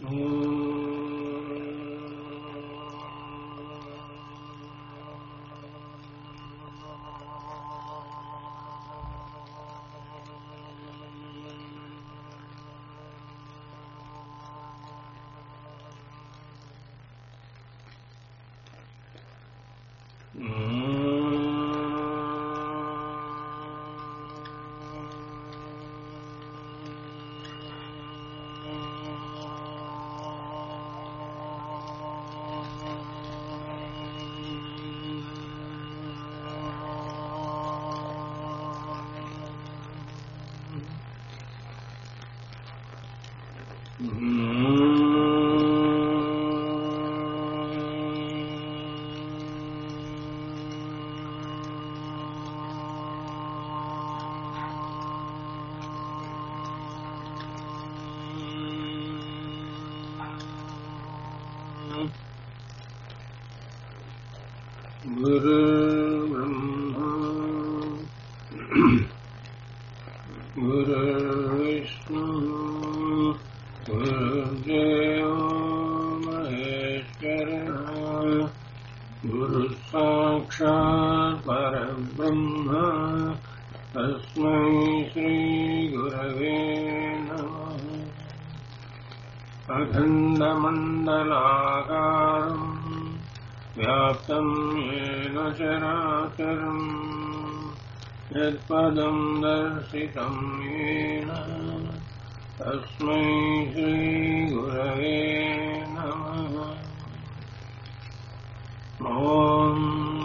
गुरुर्ब्रह्मा गुरुर्विष्णु गुरुर्देवो महेश्वरः गुरुः साक्षात् परब्रह्म तस्मै श्रीगुरवे नमः अखण्डमण्डलाकारम् व्याप्तं येन चराचरम् यत्पदं दर्शितं येन तस्मै श्रीगुरवे नमः ॐ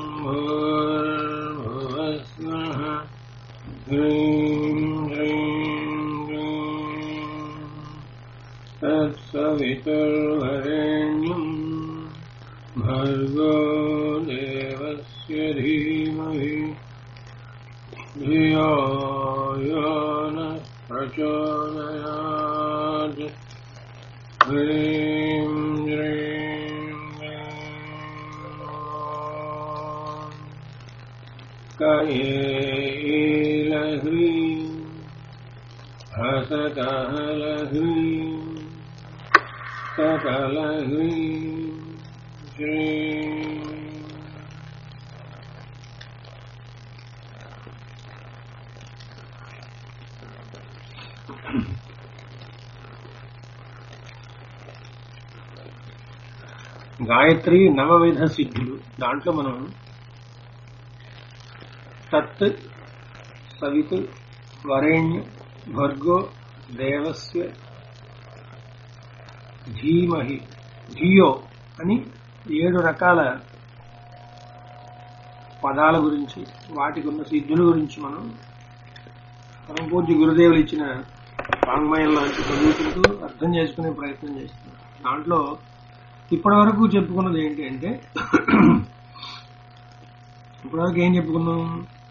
भूर्भुवस्वः ह्रीं ह्रीं ह्रीं तत्सवितुर्वरेण्यम् भर्गो देवस्य धीमहि धियो यो नः प्रचोदयात् ह्रीं ह्रीं कैलह्रीं हसकहलह्रीं सकलह्रीं श्रीं గాయత్రి నవవిధ సిద్ధులు దాంట్లో మనం తత్ సవిత్ వరేణ్య భర్గో దేవస్య ధీమహి ధియో అని ఏడు రకాల పదాల గురించి వాటికి ఉన్న సిద్ధుల గురించి మనం మనం పూర్తి గురుదేవులు ఇచ్చిన వాంగ్మయంలో చదువుకుంటూ అర్థం చేసుకునే ప్రయత్నం చేస్తున్నాం దాంట్లో ఇప్పటి వరకు చెప్పుకున్నది ఏంటి అంటే ఇప్పటివరకు ఏం చెప్పుకున్నాం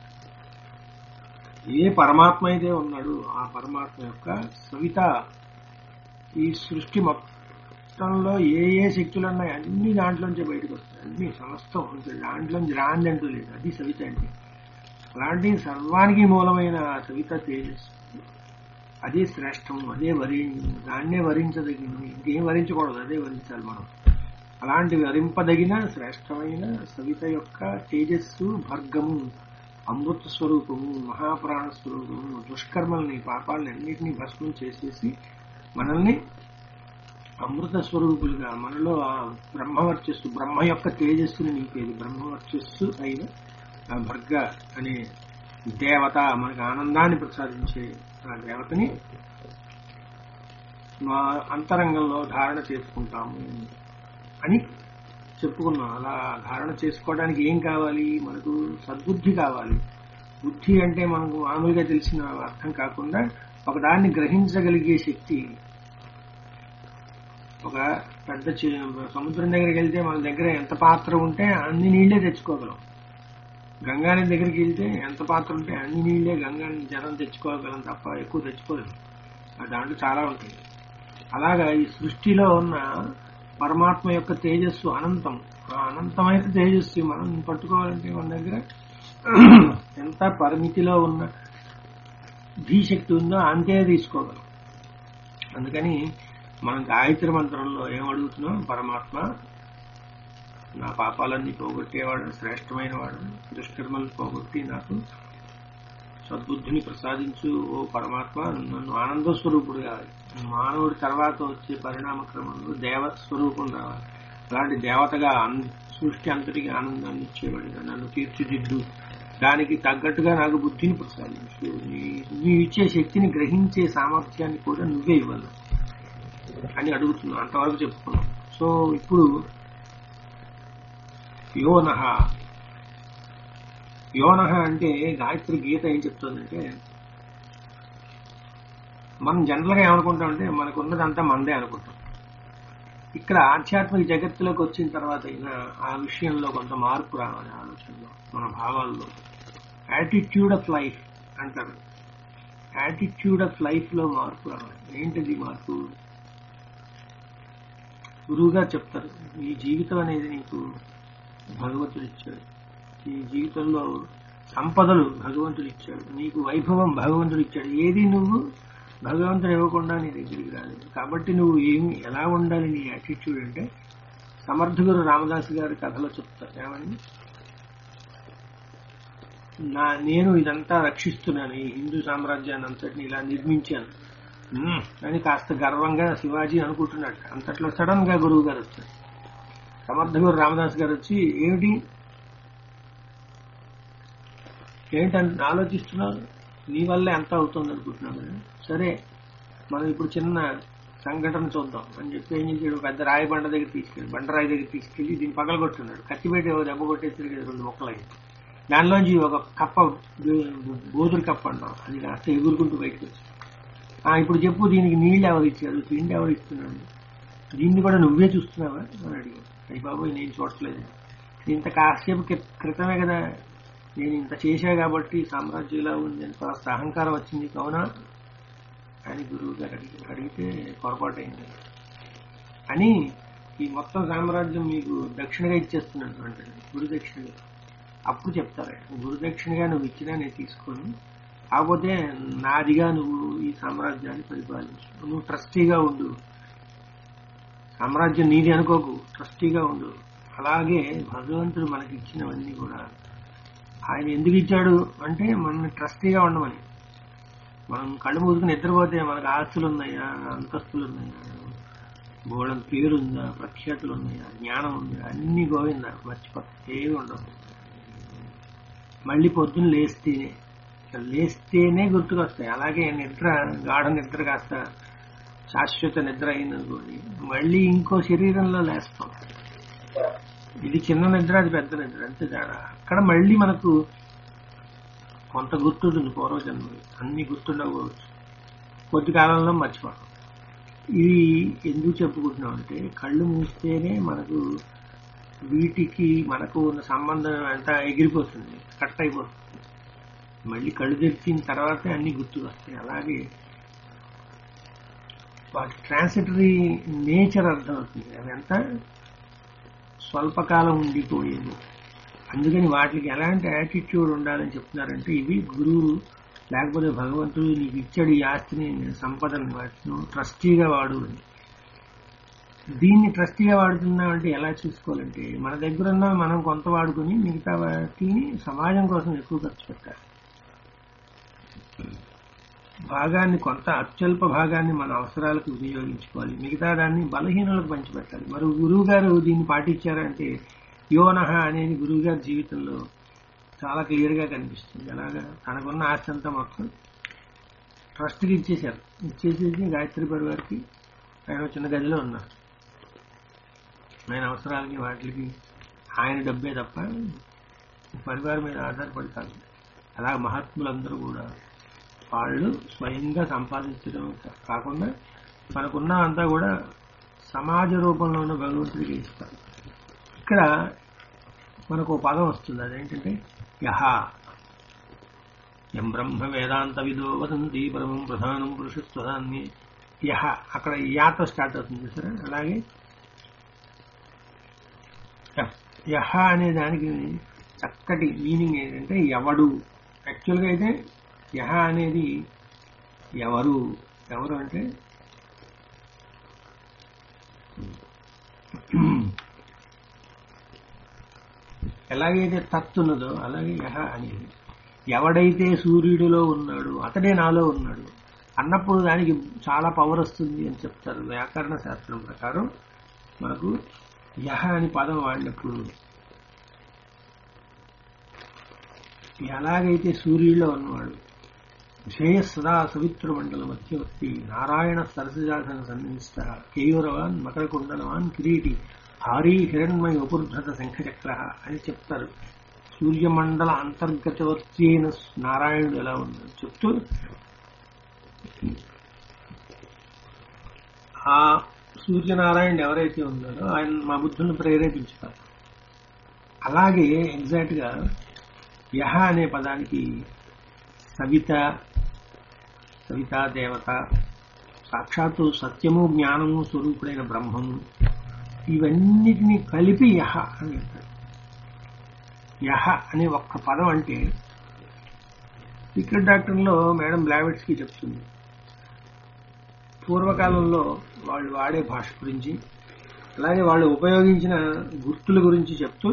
ఏ పరమాత్మ అయితే ఉన్నాడు ఆ పరమాత్మ యొక్క సవిత ఈ సృష్టి మొత్తంలో ఏ ఏ శక్తులు ఉన్నాయి అన్ని దాంట్లోంచి బయటకు వస్తాయి అన్ని సమస్తం ఉంటుంది దాంట్లోంచి రాంది అంటూ లేదు అది సవిత అంటే అలాంటి సర్వానికి మూలమైన ఆ సవిత తేజస్సు అదే శ్రేష్టం అదే వరించ దాన్నే వరించదగింది ఇంకేం వరించకూడదు అదే వరించాలి మనం అలాంటి వరింపదగిన శ్రేష్టమైన సవిత యొక్క తేజస్సు భర్గము అమృత స్వరూపము మహాప్రాణ స్వరూపము దుష్కర్మల్ని పాపాలని అన్నిటినీ భస్మం చేసేసి మనల్ని అమృత స్వరూపులుగా మనలో ఆ బ్రహ్మవర్చస్సు బ్రహ్మ యొక్క తేజస్సుని నింపేది బ్రహ్మవర్చస్సు అయిన ఆ భర్గ అనే దేవత మనకు ఆనందాన్ని ప్రసాదించే ఆ దేవతని మా అంతరంగంలో ధారణ చేసుకుంటాము అని చెప్పుకున్నాం అలా ధారణ చేసుకోవడానికి ఏం కావాలి మనకు సద్బుద్ధి కావాలి బుద్ధి అంటే మనకు మామూలుగా తెలిసిన అర్థం కాకుండా ఒకదాన్ని గ్రహించగలిగే శక్తి ఒక పెద్ద చి- సముద్రం దగ్గరికి వెళ్తే మన దగ్గర ఎంత పాత్ర ఉంటే అన్ని నీళ్లే తెచ్చుకోగలం గంగానది దగ్గరికి వెళ్తే ఎంత పాత్ర ఉంటే అన్ని నీళ్లే గంగా జలం తెచ్చుకోగలం తప్ప ఎక్కువ తెచ్చుకోలేం ఆ దాంట్లో చాలా ఉంటాయి అలాగా ఈ సృష్టిలో ఉన్న పరమాత్మ యొక్క తేజస్సు అనంతం ఆ అనంతమైన తేజస్సు మనం పట్టుకోవాలంటే మన దగ్గర ఎంత పరిమితిలో ఉన్న ధీశక్తి ఉందో అంతే తీసుకోగలం అందుకని మనం గాయత్రి మంత్రంలో ఏం అడుగుతున్నాం పరమాత్మ నా పాపాలన్నీ పోగొట్టేవాడు శ్రేష్టమైన వాడు దుష్కర్మలు పోగొట్టి నాకు సద్బుద్ధిని ప్రసాదించు ఓ పరమాత్మ నన్ను ఆనంద స్వరూపుడుగా మానవుడి తర్వాత వచ్చే పరిణామ క్రమంలో దేవ స్వరూపం రావాలి అలాంటి దేవతగా అన్- సృష్టి అంతటికి ఆనందాన్ని ఇచ్చేవాడిగా నన్ను తీర్చిదిద్దు దానికి తగ్గట్టుగా నాకు బుద్ధిని ప్రసాదించు నీ- నీవు ఇచ్చే శక్తిని గ్రహించే సామర్థ్యాన్ని కూడా నువ్వే ఇవ్వాలి అని అడుగుతున్నాం అంతవరకు చెప్పుకున్నాం సో ఇప్పుడు యోనహ యోనహ అంటే గాయత్రి గీత ఏం చెప్తుందంటే మనం జనరల్ గా ఏమనుకుంటామంటే మనకు ఉన్నదంతా మందే అనుకుంటాం ఇక్కడ ఆధ్యాత్మిక జగత్తులోకి వచ్చిన తర్వాత అయినా ఆ విషయంలో కొంత మార్పు రావాలి ఆలోచనలో మన భావాల్లో యాటిట్యూడ్ ఆఫ్ లైఫ్ అంటారు యాటిట్యూడ్ ఆఫ్ లైఫ్ లో మార్పు రావాలి ఏంటిది మార్పు గురువుగా చెప్తారు ఈ జీవితం అనేది నీకు భగవంతుడు ఇచ్చాడు ఈ జీవితంలో సంపదలు భగవంతుడు ఇచ్చాడు నీకు వైభవం భగవంతుడు ఇచ్చాడు ఏది నువ్వు భగవంతుడు ఇవ్వకుండా నీ దగ్గరికి రాలేదు కాబట్టి నువ్వు ఏమి ఎలా ఉండాలి నీ యాటిట్యూడ్ అంటే సమర్థగురు రామదాస్ గారి కథలో చెప్తారు ఏమని నా నేను ఇదంతా రక్షిస్తున్నాను ఈ హిందూ సామ్రాజ్యాన్ని అంతటిని ఇలా నిర్మించాను మ్మ్. అని కాస్త గర్వంగా శివాజీ అనుకుంటున్నాడు అంతట్లో సడన్ గా గురువు గారు వచ్చారు సమర్థగురు రామదాస్ గారు వచ్చి ఏమిటి ఏంటని ఆలోచిస్తున్నారు నీ వల్లే ఎంత అవుతుంది అనుకుంటున్నాను సరే మనం ఇప్పుడు చిన్న సంఘటన చూద్దాం అని చెప్పి ఏం చేశాడు పెద్ద రాయి బండ దగ్గర తీసుకెళ్ళి బండరాయి దగ్గర తీసుకెళ్లి దీన్ని పగలగొట్టున్నాడు కత్తిపెట్టి ఓ దెబ్బ కొట్టేసరికి అది రెండు మొక్కలయ్యి దానిలోంచి ఒక కప్ప బో- బోదురు కప్ప అన్నాం అది కాస్త ఎగురుకుంటూ బయటకు వచ్చింది ఆ, ఇప్పుడు చెప్పు దీనికి నీళ్ళు ఎవరు ఇచ్చారు తిండి ఎవరు ఇస్తున్నాడు దీన్ని కూడా నువ్వే చూస్తున్నావా అని అడిగాడు అయ్యి బాబోయ్ నేను చూడట్లేదు ఇంత కాసేపు క్రి- క్రితమే కదా నేను ఇంత చేశా కాబట్టి సామ్రాజ్యం ఇలా ఉంది అని కాస్త అహంకారం వచ్చింది అవునా అని గురువు గారు అడిగి అడిగితే పొరపాటు అయింది అని ఈ మొత్తం సామ్రాజ్యం మీకు దక్షిణగా ఇచ్చేస్తున్నాను అంటే గురు దక్షిణగా అప్పుడు చెప్తారు గురు దక్షిణగా నువ్వు ఇచ్చినా నేను తీసుకొని కాకపోతే నాదిగా నువ్వు ఈ సామ్రాజ్యాన్ని పరిపాలించు నువ్వు ట్రస్టీగా ఉండు సామ్రాజ్యం నీది అనుకోకు ట్రస్టీగా ఉండు అలాగే భగవంతుడు మనకి ఇచ్చినవన్నీ కూడా ఆయన ఎందుకు ఇచ్చాడు అంటే మనల్ని ట్రస్టీగా ఉండమని మనం కళ్ళు మూసుకుని నిద్రపోతే మనకు ఆస్తులు ఉన్నాయా అంతస్తులు ఉన్నాయా బోళం పేరుందా ప్రఖ్యాతులు ఉన్నాయా జ్ఞానం ఉందా అన్ని గోవిందా మర్చిపోతా ఏవి ఉండవు మళ్ళీ పొద్దున్న లేస్తేనే లేస్తేనే గుర్తుకొస్తాయి అలాగే నిద్ర గాఢ నిద్ర కాస్త శాశ్వత నిద్ర అయిందనుకోండి మళ్ళీ ఇంకో శరీరంలో లేస్తాం ఇది చిన్న నిద్ర అది పెద్ద నిద్ర అంతే తేడా అక్కడ మళ్ళీ మనకు కొంత గుర్తుంటుంది పూర్వజన్మ అన్ని గుర్తుండకపోవచ్చు కొద్ది కాలంలో మర్చిపోతాం ఇది ఎందుకు చెప్పుకుంటున్నాం అంటే కళ్ళు మూస్తేనే మనకు వీటికి మనకు ఉన్న సంబంధం అంతా ఎగిరిపోతుంది కట్ అయిపోతుంది మళ్ళీ కళ్ళు తెరిచిన తర్వాతే అన్ని గుర్తుకు వస్తాయి అలాగే వాటి ట్రాన్సిటరీ నేచర్ అర్థమవుతుంది అదంతా స్వల్పకాలం ఉండిపోయేది అందుకని వాటికి ఎలాంటి యాటిట్యూడ్ ఉండాలని చెప్తున్నారంటే ఇవి గురువు లేకపోతే భగవంతుడు నీకు ఇచ్చాడు ఈ ఆస్తిని సంపదను వాటిని ట్రస్టీగా వాడు అని దీన్ని ట్రస్టీగా వాడుతున్నామంటే ఎలా చూసుకోవాలంటే మన దగ్గర ఉన్న మనం కొంత వాడుకుని మిగతా వాటిని సమాజం కోసం ఎక్కువ ఖర్చు పెట్టాలి భాగాన్ని కొంత అత్యల్ప భాగాన్ని మన అవసరాలకు వినియోగించుకోవాలి మిగతా దాన్ని బలహీనులకు పంచిపెట్టాలి మరి గురువు గారు దీన్ని పాటించారంటే యోనహ అనేది గురువు గారి జీవితంలో చాలా క్లియర్ గా కనిపిస్తుంది ఎలాగా తనకున్న ఆస్తి అంతా మొత్తం ట్రస్ట్కి ఇచ్చేశారు ఇచ్చేసేసి గాయత్రి పరివారికి ఆయన ఒక చిన్న గదిలో ఉన్నారు ఆయన అవసరాలకి వాటికి ఆయన డబ్బే తప్ప పరివారం మీద ఆధారపడి కాదు అలా మహాత్ములందరూ కూడా వాళ్ళు స్వయంగా సంపాదించడం కాకుండా మనకున్న అంతా కూడా సమాజ రూపంలో ఉన్న భగవంతుడికి ఇస్తారు ఇక్కడ మనకు ఓ పదం వస్తుంది అదేంటంటే యహ ఎం బ్రహ్మ వేదాంత విదో వదంతి పరమం ప్రధానం పురుషస్వదాన్ని యహ అక్కడ యాతో స్టార్ట్ అవుతుంది చూసారా అలాగే యహ్. యహ అనే దానికి చక్కటి మీనింగ్ ఏంటంటే ఎవడు యాక్చువల్గా అయితే యహ అనేది ఎవరు ఎవరు అంటే ఎలాగైతే తత్ ఉన్నదో అలాగే యహ అనేది ఎవడైతే సూర్యుడిలో ఉన్నాడు అతడే నాలో ఉన్నాడు అన్నప్పుడు దానికి చాలా పవర్ వస్తుంది అని చెప్తారు వ్యాకరణ శాస్త్రం ప్రకారం మనకు యహ అని పదం వాడినప్పుడు ఎలాగైతే సూర్యుడిలో ఉన్నవాడు ధ్యేయ సదా సవిత్ర మండల మధ్యవర్తి నారాయణ సరసజాసన సన్నిష్ట కేయూరవాన్ మకర కుండలవాన్ కిరీటి హారీ హిరణ్మయ ఉపరుద్ధత శంఖచక్ర అని చెప్తారు సూర్యమండల అంతర్గతవర్తి అయిన నారాయణుడు ఎలా ఉన్నాడు చెప్తూ ఆ సూర్యనారాయణుడు ఎవరైతే ఉన్నాడో ఆయన మా బుద్ధుని ప్రేరేపించుతారు అలాగే ఎగ్జాక్ట్ గా యహ అనే పదానికి సవిత సవితా దేవత సాక్షాత్తు సత్యము జ్ఞానము స్వరూపుడైన బ్రహ్మము ఇవన్నిటినీ కలిపి యహ అని అంటారు యహ అనే ఒక్క పదం అంటే సీక్రెట్ డాక్టర్లో మేడం బ్లావెట్స్ కి చెప్తుంది పూర్వకాలంలో వాళ్ళు వాడే భాష గురించి అలాగే వాళ్ళు ఉపయోగించిన గుర్తుల గురించి చెప్తూ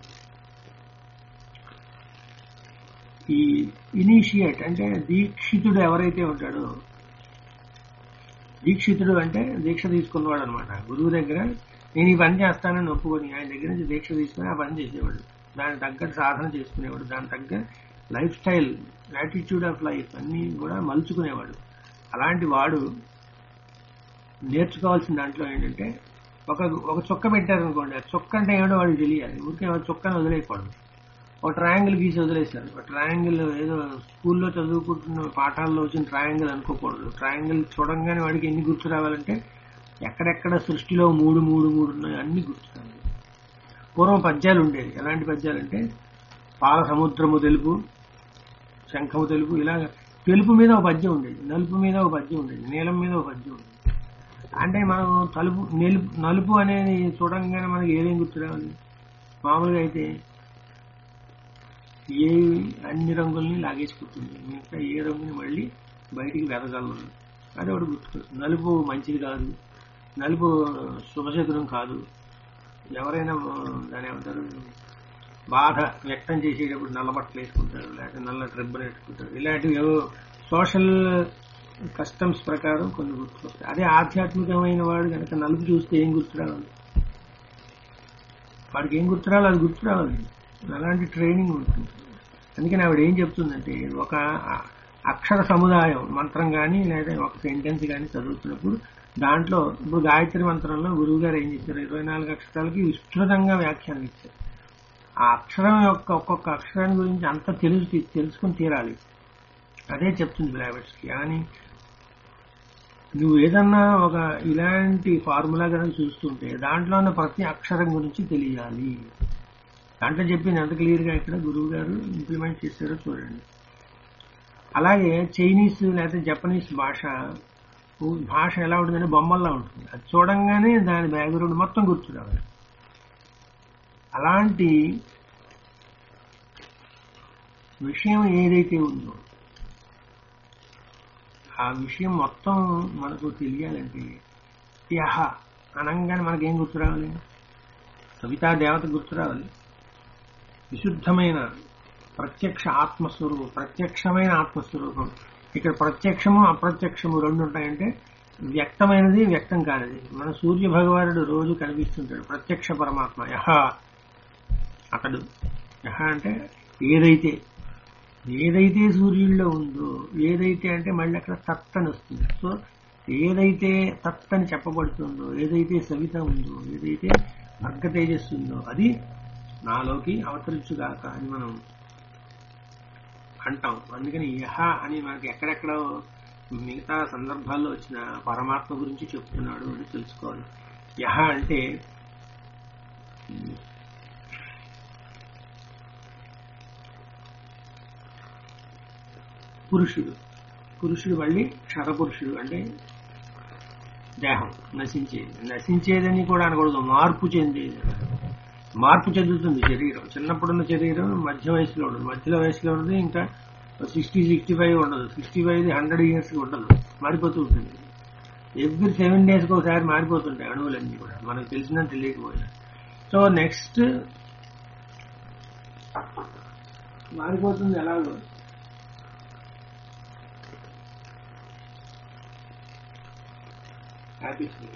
ఈ ఇనిషియేట్ అంటే దీక్షితుడు ఎవరైతే ఉంటాడో దీక్షితుడు అంటే దీక్ష తీసుకున్నవాడు అనమాట గురువు దగ్గర నేను ఈ పని చేస్తానని ఒప్పుకొని ఆయన దగ్గర నుంచి దీక్ష తీసుకుని ఆ పని చేసేవాడు దానికి తగ్గట్టు సాధన చేసుకునేవాడు దాని తగ్గ lifestyle attitude of life అన్ని కూడా మలుచుకునేవాడు అలాంటి వాడు నేర్చుకోవాల్సిన దాంట్లో ఏంటంటే ఒక ఒక చొక్క పెట్టారనుకోండి ఆ చొక్క అంటే ఏమిటో వాడికి తెలియాలి ఊరికే చొక్కని వదిలేయకూడదు ఒక ట్రయాంగిల్ గీసి వదిలేశారు ఒక ట్రయాంగిల్ ఏదో స్కూల్లో చదువుకుంటున్న పాఠాల్లో వచ్చిన ట్రయాంగిల్ అనుకోకూడదు ట్రయాంగిల్ చూడంగానే వాడికి ఎన్ని గుర్తు రావాలంటే ఎక్కడెక్కడ సృష్టిలో మూడు మూడు మూడు ఉన్నాయో అన్ని గుర్తు రావాలి పూర్వం పద్యాలు ఉండేవి ఎలాంటి పద్యాలు అంటే పాల సముద్రము తెలుపు శంఖము తెలుపు ఇలా తెలుపు మీద ఒక పద్యం ఉండేది నలుపు మీద ఒక పద్యం ఉండేది నీలం మీద ఒక పద్యం ఉండేది అంటే మనం తలుపు నెలుపు నలుపు అనేది చూడంగానే మనకి ఏదేం గుర్తు రావాలి మామూలుగా అయితే ఏ అన్ని రంగుల్ని లాగేసుకుంటుంది మిగతా ఏ రంగుని మళ్ళీ బయటికి వెదగలరు అది ఒకటి గుర్తుకొస్తుంది నలుపు మంచిది కాదు నలుపు శుభశకునం కాదు ఎవరైనా దాని ఏమంటారు బాధ వ్యక్తం చేసేటప్పుడు నల్ల బట్టలు వేసుకుంటారు లేకపోతే నల్ల ట్రిబ్బర్ వేసుకుంటారు ఇలాంటివి ఏవో సోషల్ కస్టమ్స్ ప్రకారం కొన్ని గుర్తుకొస్తాయి అదే ఆధ్యాత్మికమైన వాడు కనుక నలుపు చూస్తే ఏం గుర్తు రావాలి వాడికి ఏం గుర్తు రావాలి అది గుర్తు రావాలి అలాంటి ట్రైనింగ్ ఉంటుంది అందుకని ఆవిడ ఏం చెప్తుందంటే ఒక అక్షర సముదాయం మంత్రం కానీ లేదా ఒక సెంటెన్స్ కానీ చదువుతున్నప్పుడు దాంట్లో ఇప్పుడు గాయత్రి మంత్రంలో గురువు గారు ఏం చేశారు ఇరవై నాలుగు అక్షరాలకి విస్తృతంగా వ్యాఖ్యానం ఇచ్చారు ఆ అక్షరం యొక్క ఒక్కొక్క అక్షరాన్ని గురించి అంత తెలుసు తెలుసుకుని తీరాలి అదే చెప్తుంది బ్లావెట్స్ కి కానీ నువ్వు ఏదన్నా ఒక ఇలాంటి ఫార్ములా కనుక చూస్తుంటే దాంట్లో ఉన్న ప్రతి అక్షరం గురించి తెలియాలి దాంట్లో చెప్పింది ఎంత క్లియర్ గా ఇక్కడ గురువు గారు ఇంప్లిమెంట్ చేశారో చూడండి అలాగే చైనీస్ లేకపోతే జపనీస్ భాష భాష ఎలా ఉంటుందంటే బొమ్మల్లా ఉంటుంది అది చూడంగానే దాని బ్యాక్గ్రౌండ్ మొత్తం గుర్తు రావాలి అలాంటి విషయం ఏదైతే ఉందో ఆ విషయం మొత్తం మనకు తెలియాలంటే యహ అనగానే మనకేం గుర్తు రావాలి సవితా దేవత గుర్తు రావాలి విశుద్ధమైన ప్రత్యక్ష ఆత్మస్వరూపం ప్రత్యక్షమైన ఆత్మస్వరూపం ఇక్కడ ప్రత్యక్షము అప్రత్యక్షము రెండు ఉంటాయంటే వ్యక్తమైనది వ్యక్తం కానిది మన సూర్య భగవానుడు రోజు కనిపిస్తుంటాడు ప్రత్యక్ష పరమాత్మ యహ అతడు యహ అంటే ఏదైతే ఏదైతే సూర్యుడిలో ఉందో ఏదైతే అంటే మళ్ళీ అక్కడ తత్ అని వస్తుంది సో ఏదైతే తత్ అని చెప్పబడుతుందో ఏదైతే సవిత ఉందో ఏదైతే అర్ఘ తేజస్సు ఉందో అది నాలోకి అవతరించుగాక అని మనం అంటాం అందుకని యహ అని మనకి ఎక్కడెక్కడ మిగతా సందర్భాల్లో వచ్చిన పరమాత్మ గురించి చెప్తున్నాడు అని తెలుసుకోవాలి యహ అంటే పురుషుడు పురుషుడు మళ్ళీ క్షరపురుషుడు అంటే దేహం నశించేది నశించేదని కూడా అనకూడదు మార్పు చెందేది మార్పు చెందుతుంది శరీరం చిన్నప్పుడున్న శరీరం మధ్య వయసులో ఉండదు మధ్య వయసులో ఉన్నది ఇంకా సిక్స్టీ సిక్స్టీ ఫైవ్ ఉండదు సిక్స్టీ ఫైవ్ హండ్రెడ్ ఇయర్స్ ఉండదు మారిపోతూ ఉంటుంది ఎవ్రీ సెవెన్ డేస్కి ఒకసారి మారిపోతుంటాయి అణువులన్నీ కూడా మనకు తెలిసినా తెలియకపోయినా సో నెక్స్ట్ మారిపోతుంది ఎలాగో హ్యాపీ ఫీల్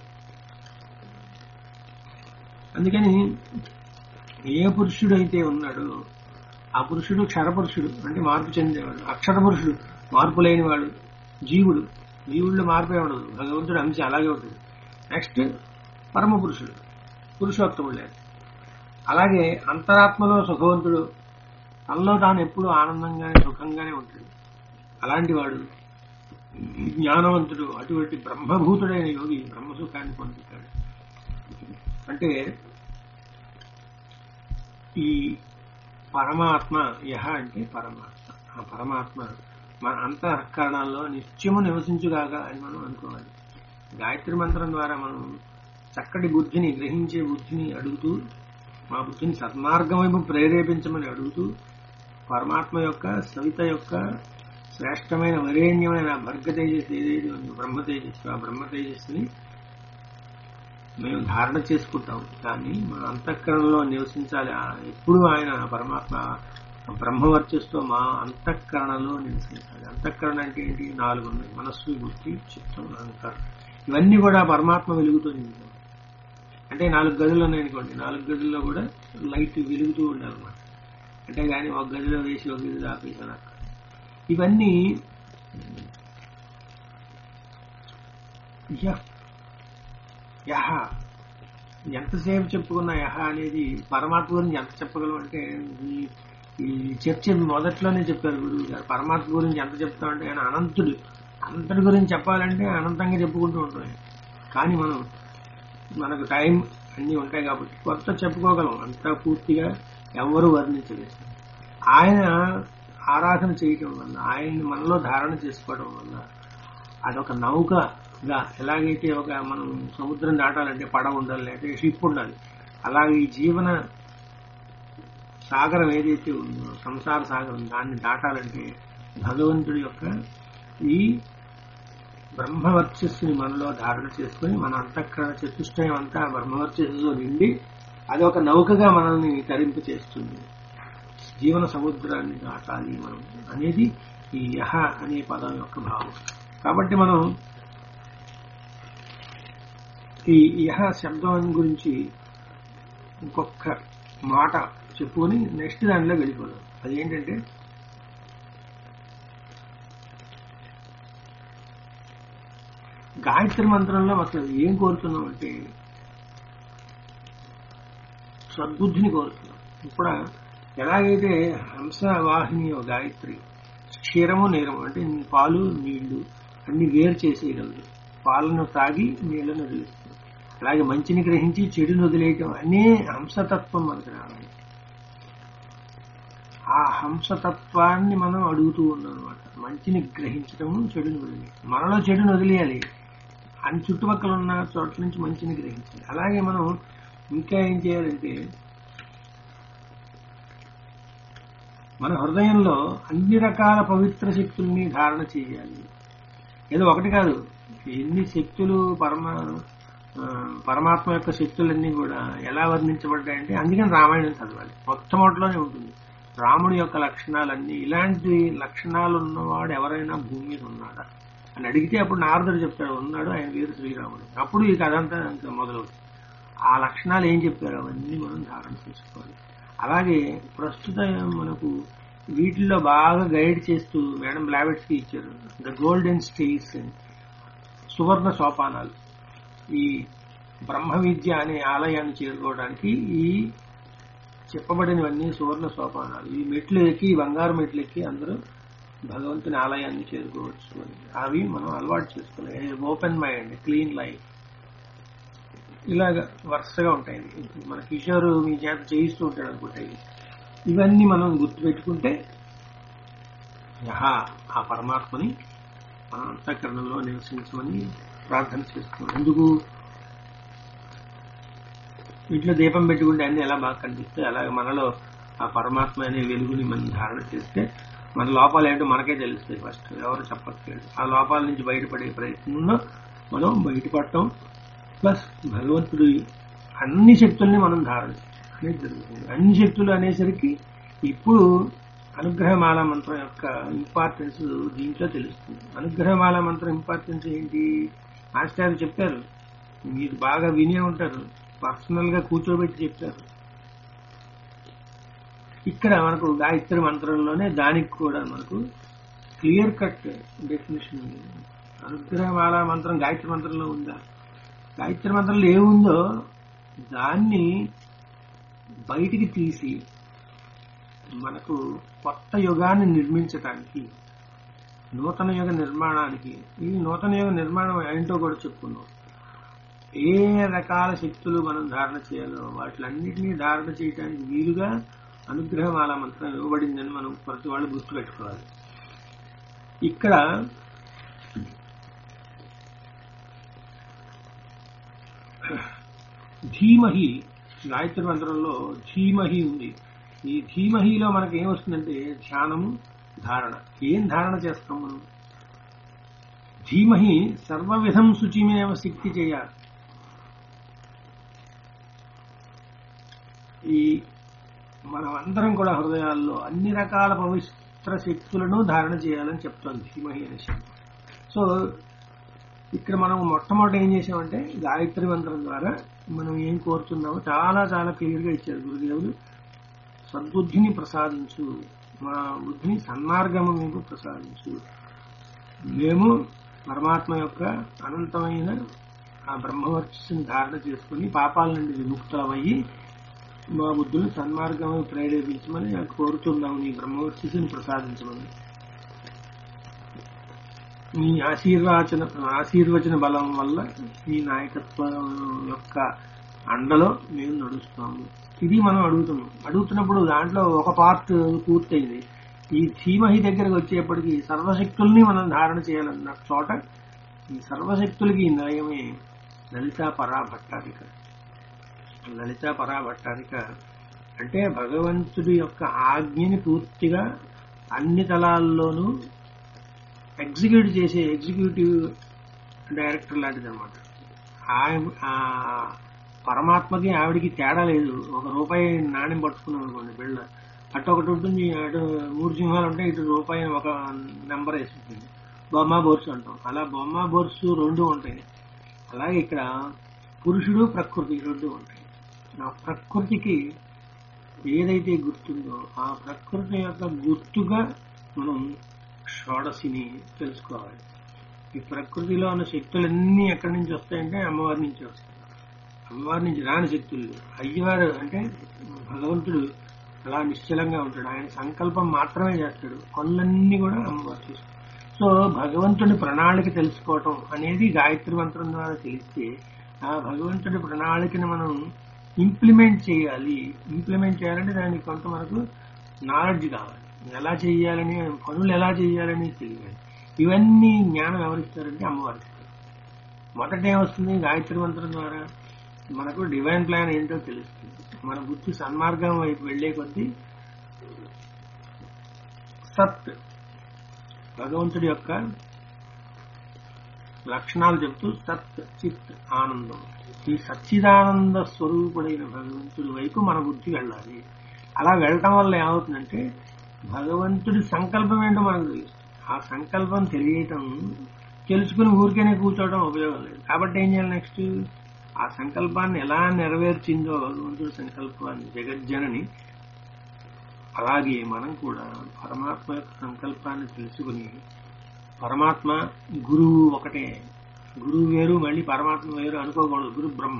అందుకని ఏ పురుషుడు అయితే ఉన్నాడో ఆ పురుషుడు క్షరపురుషుడు అంటే మార్పు చెందేవాడు అక్షర పురుషుడు మార్పు లేనివాడు జీవుడు జీవుల్లో మార్పే ఉండదు భగవంతుడు అంశం అలాగే ఉంటుంది నెక్స్ట్ పరమ పురుషుడు పురుషోత్తముడు లేదు అలాగే అంతరాత్మలో సుఖవంతుడు తనలో తాను ఎప్పుడూ ఆనందంగానే సుఖంగానే ఉంటాడు అలాంటి వాడు జ్ఞానవంతుడు అటువంటి బ్రహ్మభూతుడైన యోగి బ్రహ్మసుఖాన్ని పొందుతాడు అంటే ఈ పరమాత్మ యహ అంటే పరమాత్మ ఆ పరమాత్మ మన అంతఃకరణాల్లో నిత్యము నివసించుగాక అని మనం అనుకోవాలి గాయత్రి మంత్రం ద్వారా మనం చక్కటి బుద్ధిని గ్రహించే బుద్ధిని అడుగుతూ మా బుద్ధిని సన్మార్గం వైపు ప్రేరేపించమని అడుగుతూ పరమాత్మ యొక్క సవిత యొక్క శ్రేష్టమైన వరేణ్యమైన భర్గ తేజస్సు ఏదైతే ఉందో బ్రహ్మ తేజస్సు ఆ బ్రహ్మ తేజస్సుని మేము ధారణ చేసుకుంటాం కానీ మన అంతఃకరణలో నివసించాలి ఆ- ఎప్పుడు ఆయన పరమాత్మ బ్రహ్మవర్చస్తో మా అంతఃకరణలో నివసించాలి అంతఃకరణ అంటే ఏంటి నాలుగు ఉన్నాయి మనస్సు బుద్ధి చిత్తం అహంకారం ఇవన్నీ కూడా పరమాత్మ వెలుగుతో నిండి అంటే నాలుగు గదులు ఉన్నాయనుకోండి నాలుగు గదుల్లో కూడా లైట్ వెలుగుతూ ఉండాలన్నమాట అంటే కానీ ఒక గదిలో వేసి ఒక గదిలో ఆపేసి అలా కాదు. ఇవన్నీ యహ్ యహ ఎంతసేపు చెప్పుకున్న యహ అనేది పరమాత్మ గురించి ఎంత చెప్పగలం అంటే ఈ- ఈ చర్చ మొదట్లోనే చెప్పారు గురువు గారు పరమాత్మ గురించి ఎంత చెప్తామంటే ఆయన అనంతుడు అంతటి గురించి చెప్పాలంటే అనంతంగా చెప్పుకుంటూ ఉంటాం కానీ మనం మనకు టైం అన్నీ ఉంటాయి కాబట్టి కొత్త చెప్పుకోగలం అంతా పూర్తిగా ఎవరు వర్ణించలేదు ఆయన ఆరాధన చేయటం వల్ల ఆయన్ని మనలో ధారణ చేసుకోవడం వల్ల అదొక నౌకగా ఎలాగైతే ఒక మనం సముద్రం దాటాలంటే పడవ ఉండాలి లేకపోతే షిప్ ఉండాలి అలాగే ఈ జీవన సాగరం ఏదైతే ఉందో సంసార సాగరం దాన్ని దాటాలంటే భగవంతుడి యొక్క ఈ బ్రహ్మవర్చస్సుని మనలో ధారణ చేసుకుని మన అంతఃకరణ చతుష్టయం అంతా బ్రహ్మవర్చస్సుతో నిండి అది ఒక నౌకగా మనల్ని తరింపు చేస్తుంది జీవన సముద్రాన్ని దాటాలి మనం అనేది ఈ యహ అనే పదం యొక్క భావం కాబట్టి మనం ఈ యహ శబ్దం గురించి ఇంకొక మాట చెప్పుకొని నెక్స్ట్ దానిలో వెళ్ళిపోదాం అదేంటంటే గాయత్రి మంత్రంలో అసలు ఏం కోరుతున్నాం అంటే సద్బుద్ధిని కోరుతున్నాం ఇప్పుడు ఎలాగైతే హంసవాహిని గాయత్రి క్షీరము నీరము అంటే పాలు నీళ్లు అన్ని వేరు చేసేయగలదు పాలను తాగి నీళ్లను వదిలేస్తుంది అలాగే మంచిని గ్రహించి చెడును వదిలేయటం అనే హంసతత్వం మనకు రావాలి ఆ హంసతత్వాన్ని మనం అడుగుతూ ఉన్నాం అనమాట మంచిని గ్రహించడము చెడుని వదిలేయటం మనలో చెడును వదిలేయాలి అన్ని చుట్టుపక్కల ఉన్న చోట్ల నుంచి మంచిని గ్రహించాలి అలాగే మనం ఇంకా ఏం చేయాలంటే మన హృదయంలో అన్ని రకాల పవిత్ర శక్తుల్ని ధారణ చేయాలి ఏదో ఒకటి కాదు ఎన్ని శక్తులు పరమ ఆ, పరమాత్మ యొక్క శక్తులన్నీ కూడా ఎలా వర్ణించబడ్డాయంటే అందుకని రామాయణం చదవాలి మొట్టమొదటిలోనే ఉంటుంది రాముడి యొక్క లక్షణాలన్నీ ఇలాంటి లక్షణాలు ఉన్నవాడు ఎవరైనా భూమి మీద ఉన్నాడా అని అడిగితే అప్పుడు నారదుడు చెప్తాడు ఉన్నాడు ఆయన పేరు శ్రీరాముడు అప్పుడు ఈ కథ అంతా ఇంకా మొదలవుతుంది ఆ లక్షణాలు ఏం చెప్పారు అవన్నీ మనం ధారణ చేసుకోవాలి అలాగే ప్రస్తుతం మనకు వీటిల్లో బాగా గైడ్ చేస్తూ మేడం బ్లావెట్స్ కి ఇచ్చారు ద గోల్డెన్ స్టేస్ సువర్ణ సోపానాలు ఈ బ్రహ్మ విద్య అనే ఆలయాన్ని చేరుకోవడానికి ఈ చెప్పబడినవన్నీ సువర్ణ సోపానాలు ఈ మెట్లు ఎక్కి ఈ బంగారు మెట్లు ఎక్కి అందరూ భగవంతుని ఆలయాన్ని చేరుకోవచ్చు అని అవి మనం అలవాటు చేసుకోవాలి ఓపెన్ మైండ్ క్లీన్ లైఫ్ ఇలాగ వరుసగా ఉంటాయి మన కిషోర్ మీ చేత చేయిస్తూ ఉంటాడు అనుకుంటే ఇవన్నీ మనం గుర్తుపెట్టుకుంటే యహా ఆ పరమాత్మని మన అంతఃకరణలో నివసించమని ప్రార్థన చేస్తున్నాం ఎందుకు ఇంట్లో దీపం పెట్టుకుంటే అన్ని ఎలా బాగా కనిపిస్తాయి అలాగే మనలో ఆ పరమాత్మ అనే వెలుగుని మనం ధారణ చేస్తే మన లోపాలు ఏంటో మనకే తెలుస్తాయి ఫస్ట్ ఎవరు చెప్పట్లేదు ఆ లోపాల నుంచి బయటపడే ప్రయత్నంలో మనం బయటపడటం ప్లస్ భగవంతుడి అన్ని శక్తుల్ని మనం ధారణ అనేది జరుగుతుంది అన్ని శక్తులు అనేసరికి ఇప్పుడు అనుగ్రహమాల మంత్రం యొక్క ఇంపార్టెన్స్ దీంట్లో తెలుస్తుంది అనుగ్రహమాల మంత్రం ఇంపార్టెన్స్ ఏంటి మాస్టర్ చెప్పారు మీరు బాగా వినే ఉంటారు పర్సనల్ గా కూర్చోబెట్టి చెప్పారు ఇక్కడ మనకు గాయత్రి మంత్రంలోనే దానికి కూడా మనకు క్లియర్ కట్ డెఫినేషన్ ఉంది అనుగ్రహమాల మంత్రం గాయత్రి మంత్రంలో ఉందా గాయత్రి మంత్రంలో ఏముందో దాన్ని బయటికి తీసి మనకు కొత్త యుగాన్ని నిర్మించటానికి నూతన యుగ నిర్మాణానికి ఈ నూతన యుగ నిర్మాణం ఏంటో కూడా చెప్పుకున్నాం ఏ రకాల శక్తులు మనం ధారణ చేయాలో వాటిలన్నింటినీ ధారణ చేయడానికి వీలుగా అనుగ్రహమాల మంత్రం ఇవ్వబడిందని మనం ప్రతి వాళ్ళు గుర్తుపెట్టుకోవాలి ఇక్కడ ధీమహి గాయత్రి మంత్రంలో ధీమహి ఉంది ఈ ధీమహిలో మనకి ఏమొస్తుందంటే ధ్యానము ధారణ ఏం ధారణ చేస్తాం మనం ధీమహి సర్వవిధం శుచిమేవ శక్తి చేయాలి ఈ మనమందరం కూడా హృదయాల్లో అన్ని రకాల పవిత్ర శక్తులను ధారణ చేయాలని చెప్తోంది ధీమహి అనే శబ్దం సో ఇక్కడ మనం మొట్టమొదటి ఏం చేసామంటే గాయత్రి మంత్రం ద్వారా మనం ఏం కోరుతున్నామో చాలా చాలా క్లియర్ గా ఇచ్చారు గురుదేవులు సద్బుద్ధిని ప్రసాదించు మా బుద్ధిని సన్మార్గము మీకు ప్రసాదించు మేము పరమాత్మ యొక్క అనంతమైన ఆ బ్రహ్మవర్చస్సుని ధారణ చేసుకుని పాపాల నుండి విముక్తులమయ్యి మా బుద్ధులు సన్మార్గము ప్రేరేపించమని కోరుతున్నాము నీ బ్రహ్మవర్చస్సుని ప్రసాదించమని మీ ఆశీర్వచన ఆశీర్వచన బలం వల్ల మీ నాయకత్వం యొక్క అండలో మేము నడుస్తాము ఇది మనం అడుగుతున్నాం అడుగుతున్నప్పుడు దాంట్లో ఒక పార్ట్ పూర్తయింది ఈ ధీమహి దగ్గరకు వచ్చేప్పటికి సర్వశక్తుల్ని మనం ధారణ చేయాలన్న చోట ఈ సర్వశక్తులకి నిలయమే లలితా పరాభట్టారిక లలితా పరాభట్టారిక అంటే భగవంతుడి యొక్క ఆజ్ఞని పూర్తిగా అన్ని తలాల్లోనూ ఎగ్జిక్యూట్ చేసే ఎగ్జిక్యూటివ్ డైరెక్టర్ లాంటిది అనమాట పరమాత్మకి ఆవిడికి తేడా లేదు ఒక రూపాయి నాణ్యం పట్టుకున్నాం అనుకోండి బిళ్ళ అటు ఒకటి ఉంటుంది అటు మూడు సింహాలు ఉంటాయి ఇటు రూపాయి ఒక నెంబర్ వేసుకుంటుంది బొమ్మ బోర్సు అంటాం అలా బొమ్మ బోర్సు రెండు ఉంటాయి అలాగే ఇక్కడ పురుషుడు ప్రకృతి రెండు ఉంటాయి ఆ ప్రకృతికి ఏదైతే గుర్తుందో ఆ ప్రకృతి యొక్క గుర్తుగా మనం షోడశిని తెలుసుకోవాలి ఈ ప్రకృతిలో ఉన్న శక్తులన్నీ ఎక్కడి నుంచి వస్తాయంటే అమ్మవారి నుంచి వస్తాయి అమ్మవారి నుంచి రాని శక్తులు అయ్యవారు అంటే భగవంతుడు అలా నిశ్చలంగా ఉంటాడు ఆయన సంకల్పం మాత్రమే చేస్తాడు పనులన్నీ కూడా అమ్మవారు చూస్తాడు సో భగవంతుడి ప్రణాళిక తెలుసుకోవటం అనేది గాయత్రి మంత్రం ద్వారా తెలిస్తే ఆ భగవంతుడి ప్రణాళికని మనం ఇంప్లిమెంట్ చేయాలి ఇంప్లిమెంట్ చేయాలంటే దానికి కొంత మనకు నాలెడ్జ్ కావాలి ఎలా చేయాలని పనులు ఎలా చేయాలని తెలియాలి ఇవన్నీ జ్ఞానం ఎవరిస్తారంటే అమ్మవారికి మొదట ఏమొస్తుంది గాయత్రి మంత్రం ద్వారా మనకు డివైన్ ప్లాన్ ఏంటో తెలుస్తుంది మన బుద్ధి సన్మార్గం వైపు వెళ్లే కొద్దీ సత్ భగవంతుడి యొక్క లక్షణాలు చెప్తూ సత్ చిత్ ఆనందం ఈ సచ్చిదానంద స్వరూపుడైన భగవంతుడి వైపు మన బుద్ధి వెళ్ళాలి అలా వెళ్ళటం వల్ల ఏమవుతుందంటే భగవంతుడి సంకల్పం ఏంటో మనకు తెలుస్తుంది ఆ సంకల్పం తెలియటం తెలుసుకుని ఊరికేనే కూర్చోవడం ఉపయోగం లేదు కాబట్టి ఏం చేయాలి నెక్స్ట్ ఆ సంకల్పాన్ని ఎలా నెరవేర్చిందో భగవంతుడి సంకల్పాన్ని జగజ్జనని అలాగే మనం కూడా పరమాత్మ యొక్క సంకల్పాన్ని తెలుసుకుని పరమాత్మ గురువు ఒకటే గురువు వేరు మళ్ళీ పరమాత్మ వేరు అనుకోకూడదు గురు బ్రహ్మ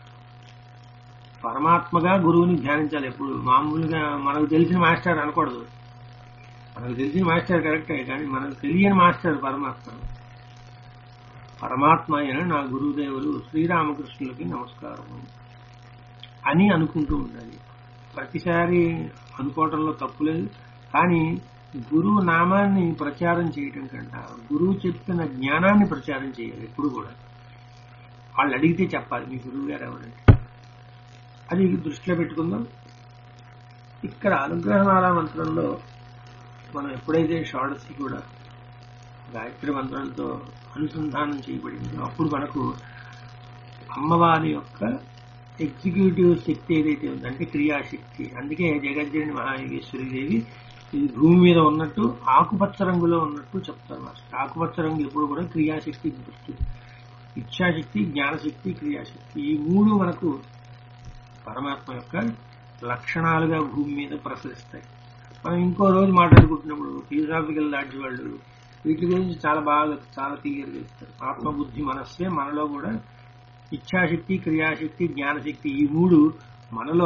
పరమాత్మగా గురువుని ధ్యానించాలి ఎప్పుడు మామూలుగా మనకు తెలిసిన మాస్టర్ అనకూడదు మనకు తెలిసిన మాస్టర్ కరెక్టే కానీ మనకు తెలియని మాస్టర్ పరమాత్మ పరమాత్మ అయిన నా గురుదేవులు శ్రీరామకృష్ణులకి నమస్కారం అని అనుకుంటూ ఉండాలి ప్రతిసారి అనుకోవటంలో తప్పులేదు కానీ గురువు నామాన్ని ప్రచారం చేయటం కంట గురువు చెప్పిన జ్ఞానాన్ని ప్రచారం చేయాలి ఎప్పుడు కూడా వాళ్ళు అడిగితే చెప్పాలి మీ గురువు గారు ఎవరంటే అది దృష్టిలో పెట్టుకుందాం ఇక్కడ అనుగ్రహమాల మంత్రంలో మనం ఎప్పుడైతే షాడసి కూడా గాయత్రి మంత్రంతో అనుసంధానం చేయబడిందో అప్పుడు మనకు అమ్మవారి యొక్క ఎగ్జిక్యూటివ్ శక్తి ఏదైతే ఉందో అంటే క్రియాశక్తి అందుకే జగజ్జని మహాయోగేశ్వరి దేవి ఇది భూమి మీద ఉన్నట్టు ఆకుపచ్చ రంగులో ఉన్నట్టు చెప్తారు మాస్టర్ ఆకుపచ్చ రంగు ఎప్పుడు కూడా క్రియాశక్తి దృష్టి ఇచ్ఛాశక్తి జ్ఞానశక్తి క్రియాశక్తి ఈ మూడు మనకు పరమాత్మ యొక్క లక్షణాలుగా భూమి మీద ప్రసరిస్తాయి మనం ఇంకో రోజు మాట్లాడుకుంటున్నప్పుడు ఫిలాసాఫికల్ లాంటి వాళ్ళు వీటి గురించి చాలా బాగా చాలా క్లియర్గా ఇస్తారు ఆత్మబుద్ధి మనస్సే మనలో కూడా ఇచ్ఛాశక్తి క్రియాశక్తి జ్ఞానశక్తి ఈ మూడు మనలో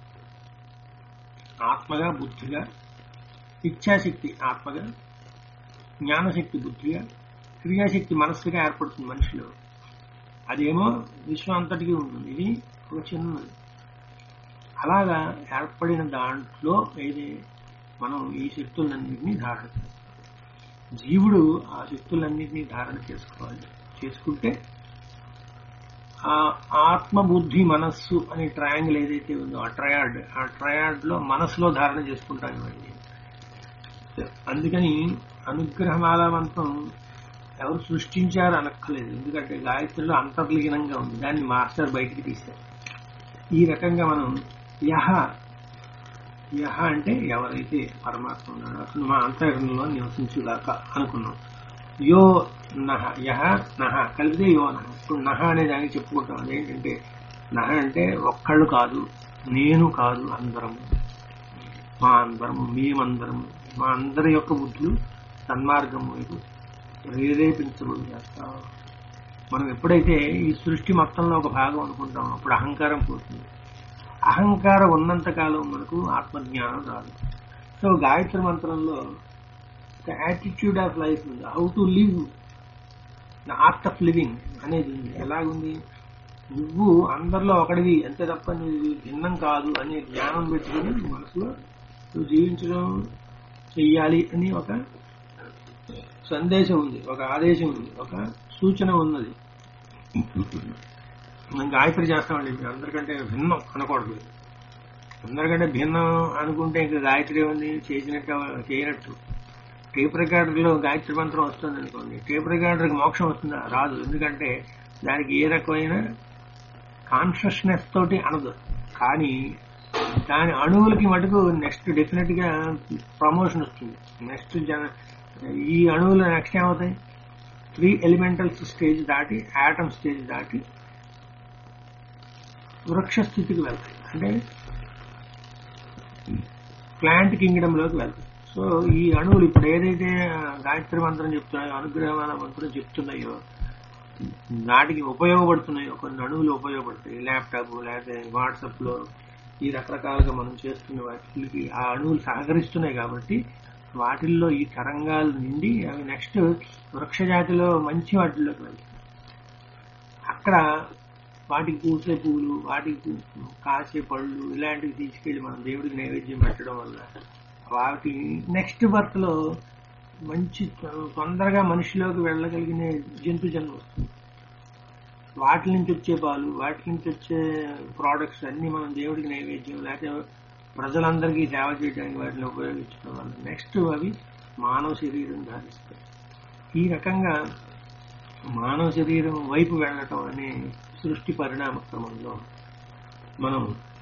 ఆత్మగా బుద్ధిగా ఇచ్ఛాశక్తి ఆత్మగా జ్ఞానశక్తి బుద్ధిగా క్రియాశక్తి మనస్సుగా ఏర్పడుతుంది మనిషిలో అదేమో విశ్వం అంతటికీ ఉంటుంది ఇది ఒక చిన్నది అలాగా ఏర్పడిన దాంట్లో ఏది మనం ఈ శక్తులన్నింటినీ ధారణ చేస్తాం జీవుడు ఆ శక్తులన్నింటినీ ధారణ చేసుకోవాలి చేసుకుంటే ఆ ఆత్మ బుద్ధి మనస్సు అనే ట్రయాంగిల్ ఏదైతే ఉందో ఆ ట్రయాడ్ ఆ ట్రయాడ్ లో మనస్సులో ధారణ చేసుకుంటాం ఇవన్నీ అందుకని అనుగ్రహమాల మంత్రం ఎవరు సృష్టించారు అనక్కలేదు ఎందుకంటే గాయత్రిలో అంతర్లీనంగా ఉంది దాన్ని మాస్టర్ బయటికి తీశారు ఈ రకంగా మనం యహ యహ అంటే ఎవరైతే పరమాత్మ ఉన్నాడో అసలు మా అంతరంగంలో నివసించుగాక అనుకున్నాం యో నహ యహ నహ కలిపితే యో నహ ఇప్పుడు నహ అనే దానికి చెప్పుకుంటాం అదేంటంటే నహ అంటే ఒక్కళ్ళు కాదు నేను కాదు అందరము మా అందరము మేమందరము మా అందరి యొక్క బుద్ధులు సన్మార్గం వైపు ప్రేరేపించబడి చేస్తాం మనం ఎప్పుడైతే ఈ సృష్టి మొత్తంలో ఒక భాగం అనుకుంటాం అప్పుడు అహంకారం పోతుంది అహంకారం ఉన్నంత కాలం మనకు ఆత్మజ్ఞానం రాదు సో గాయత్రి మంత్రంలో యాటిట్యూడ్ ఆఫ్ లైఫ్ ఉంది how to live the art of living అనేది ఉంది ఎలాగుంది నువ్వు అందరిలో ఒకటివి అంతే తప్ప నువ్వు భిన్నం కాదు అనే జ్ఞానం పెట్టుకుని మనసులో నువ్వు జీవించడం చెయ్యాలి అని ఒక సందేశం ఉంది ఒక ఆదేశం ఉంది ఒక సూచన ఉన్నది మనం గాయత్రి చేస్తామండి ఇప్పుడు అందరికంటే భిన్నం అనకూడదు అందరికంటే భిన్నం అనుకుంటే ఇంకా గాయత్రి ఉంది చేసినట్టు చేయనట్టు టేప్ రికార్డర్లో గాయత్రి మంత్రం వస్తుంది అనుకోండి టేప్ రికార్డర్కి మోక్షం వస్తుందా రాదు ఎందుకంటే దానికి ఏ రకమైన కాన్షియస్నెస్ తోటి అనదు కానీ దాని అణువులకి మటుకు నెక్స్ట్ డెఫినెట్ గా ప్రమోషన్ వస్తుంది నెక్స్ట్ జన ఈ అణువులు నెక్స్ట్ ఏమవుతాయి త్రీ ఎలిమెంటల్స్ స్టేజ్ దాటి యాటమ్ స్టేజ్ దాటి వృక్ష స్థితికి వెళ్తాయి అంటే ప్లాంట్ కింగ్డమ్ లోకి వెళ్తాయి సో ఈ అణువులు ఇప్పుడు ఏదైతే గాయత్రి మంత్రం చెప్తున్నాయో అనుగ్రహమాల మంత్రం చెప్తున్నాయో నాటికి ఉపయోగపడుతున్నాయో కొన్ని అణువులు ఉపయోగపడతాయి ల్యాప్టాప్ లేకపోతే వాట్సాప్ లో ఈ రకరకాలుగా మనం చేస్తున్న వాటికి ఆ అణువులు సహకరిస్తున్నాయి కాబట్టి వాటిల్లో ఈ తరంగాలు నిండి అవి నెక్స్ట్ వృక్ష జాతిలో మంచి వాటిల్లోకి వెళ్తాయి అక్కడ వాటికి పూసే పూలు వాటికి కాసే పళ్ళు ఇలాంటివి తీసుకెళ్లి మనం దేవుడికి నైవేద్యం పెట్టడం వల్ల వాటి నెక్స్ట్ బర్త్ లో మంచి తొందరగా మనిషిలోకి వెళ్ళగలిగిన జంతు జన్మ వస్తుంది వాటి నుంచి వచ్చే పాలు వాటి నుంచి వచ్చే ప్రోడక్ట్స్ అన్ని మనం దేవుడికి నైవేద్యం లేకపోతే ప్రజలందరికీ సేవ చేయడానికి వాటిని ఉపయోగించడం వల్ల నెక్స్ట్ అవి మానవ శరీరం ధారిస్తాయి ఈ రకంగా మానవ శరీరం వైపు వెళ్ళటం అనే సృష్టి పరిణామ క్రమంలో మనం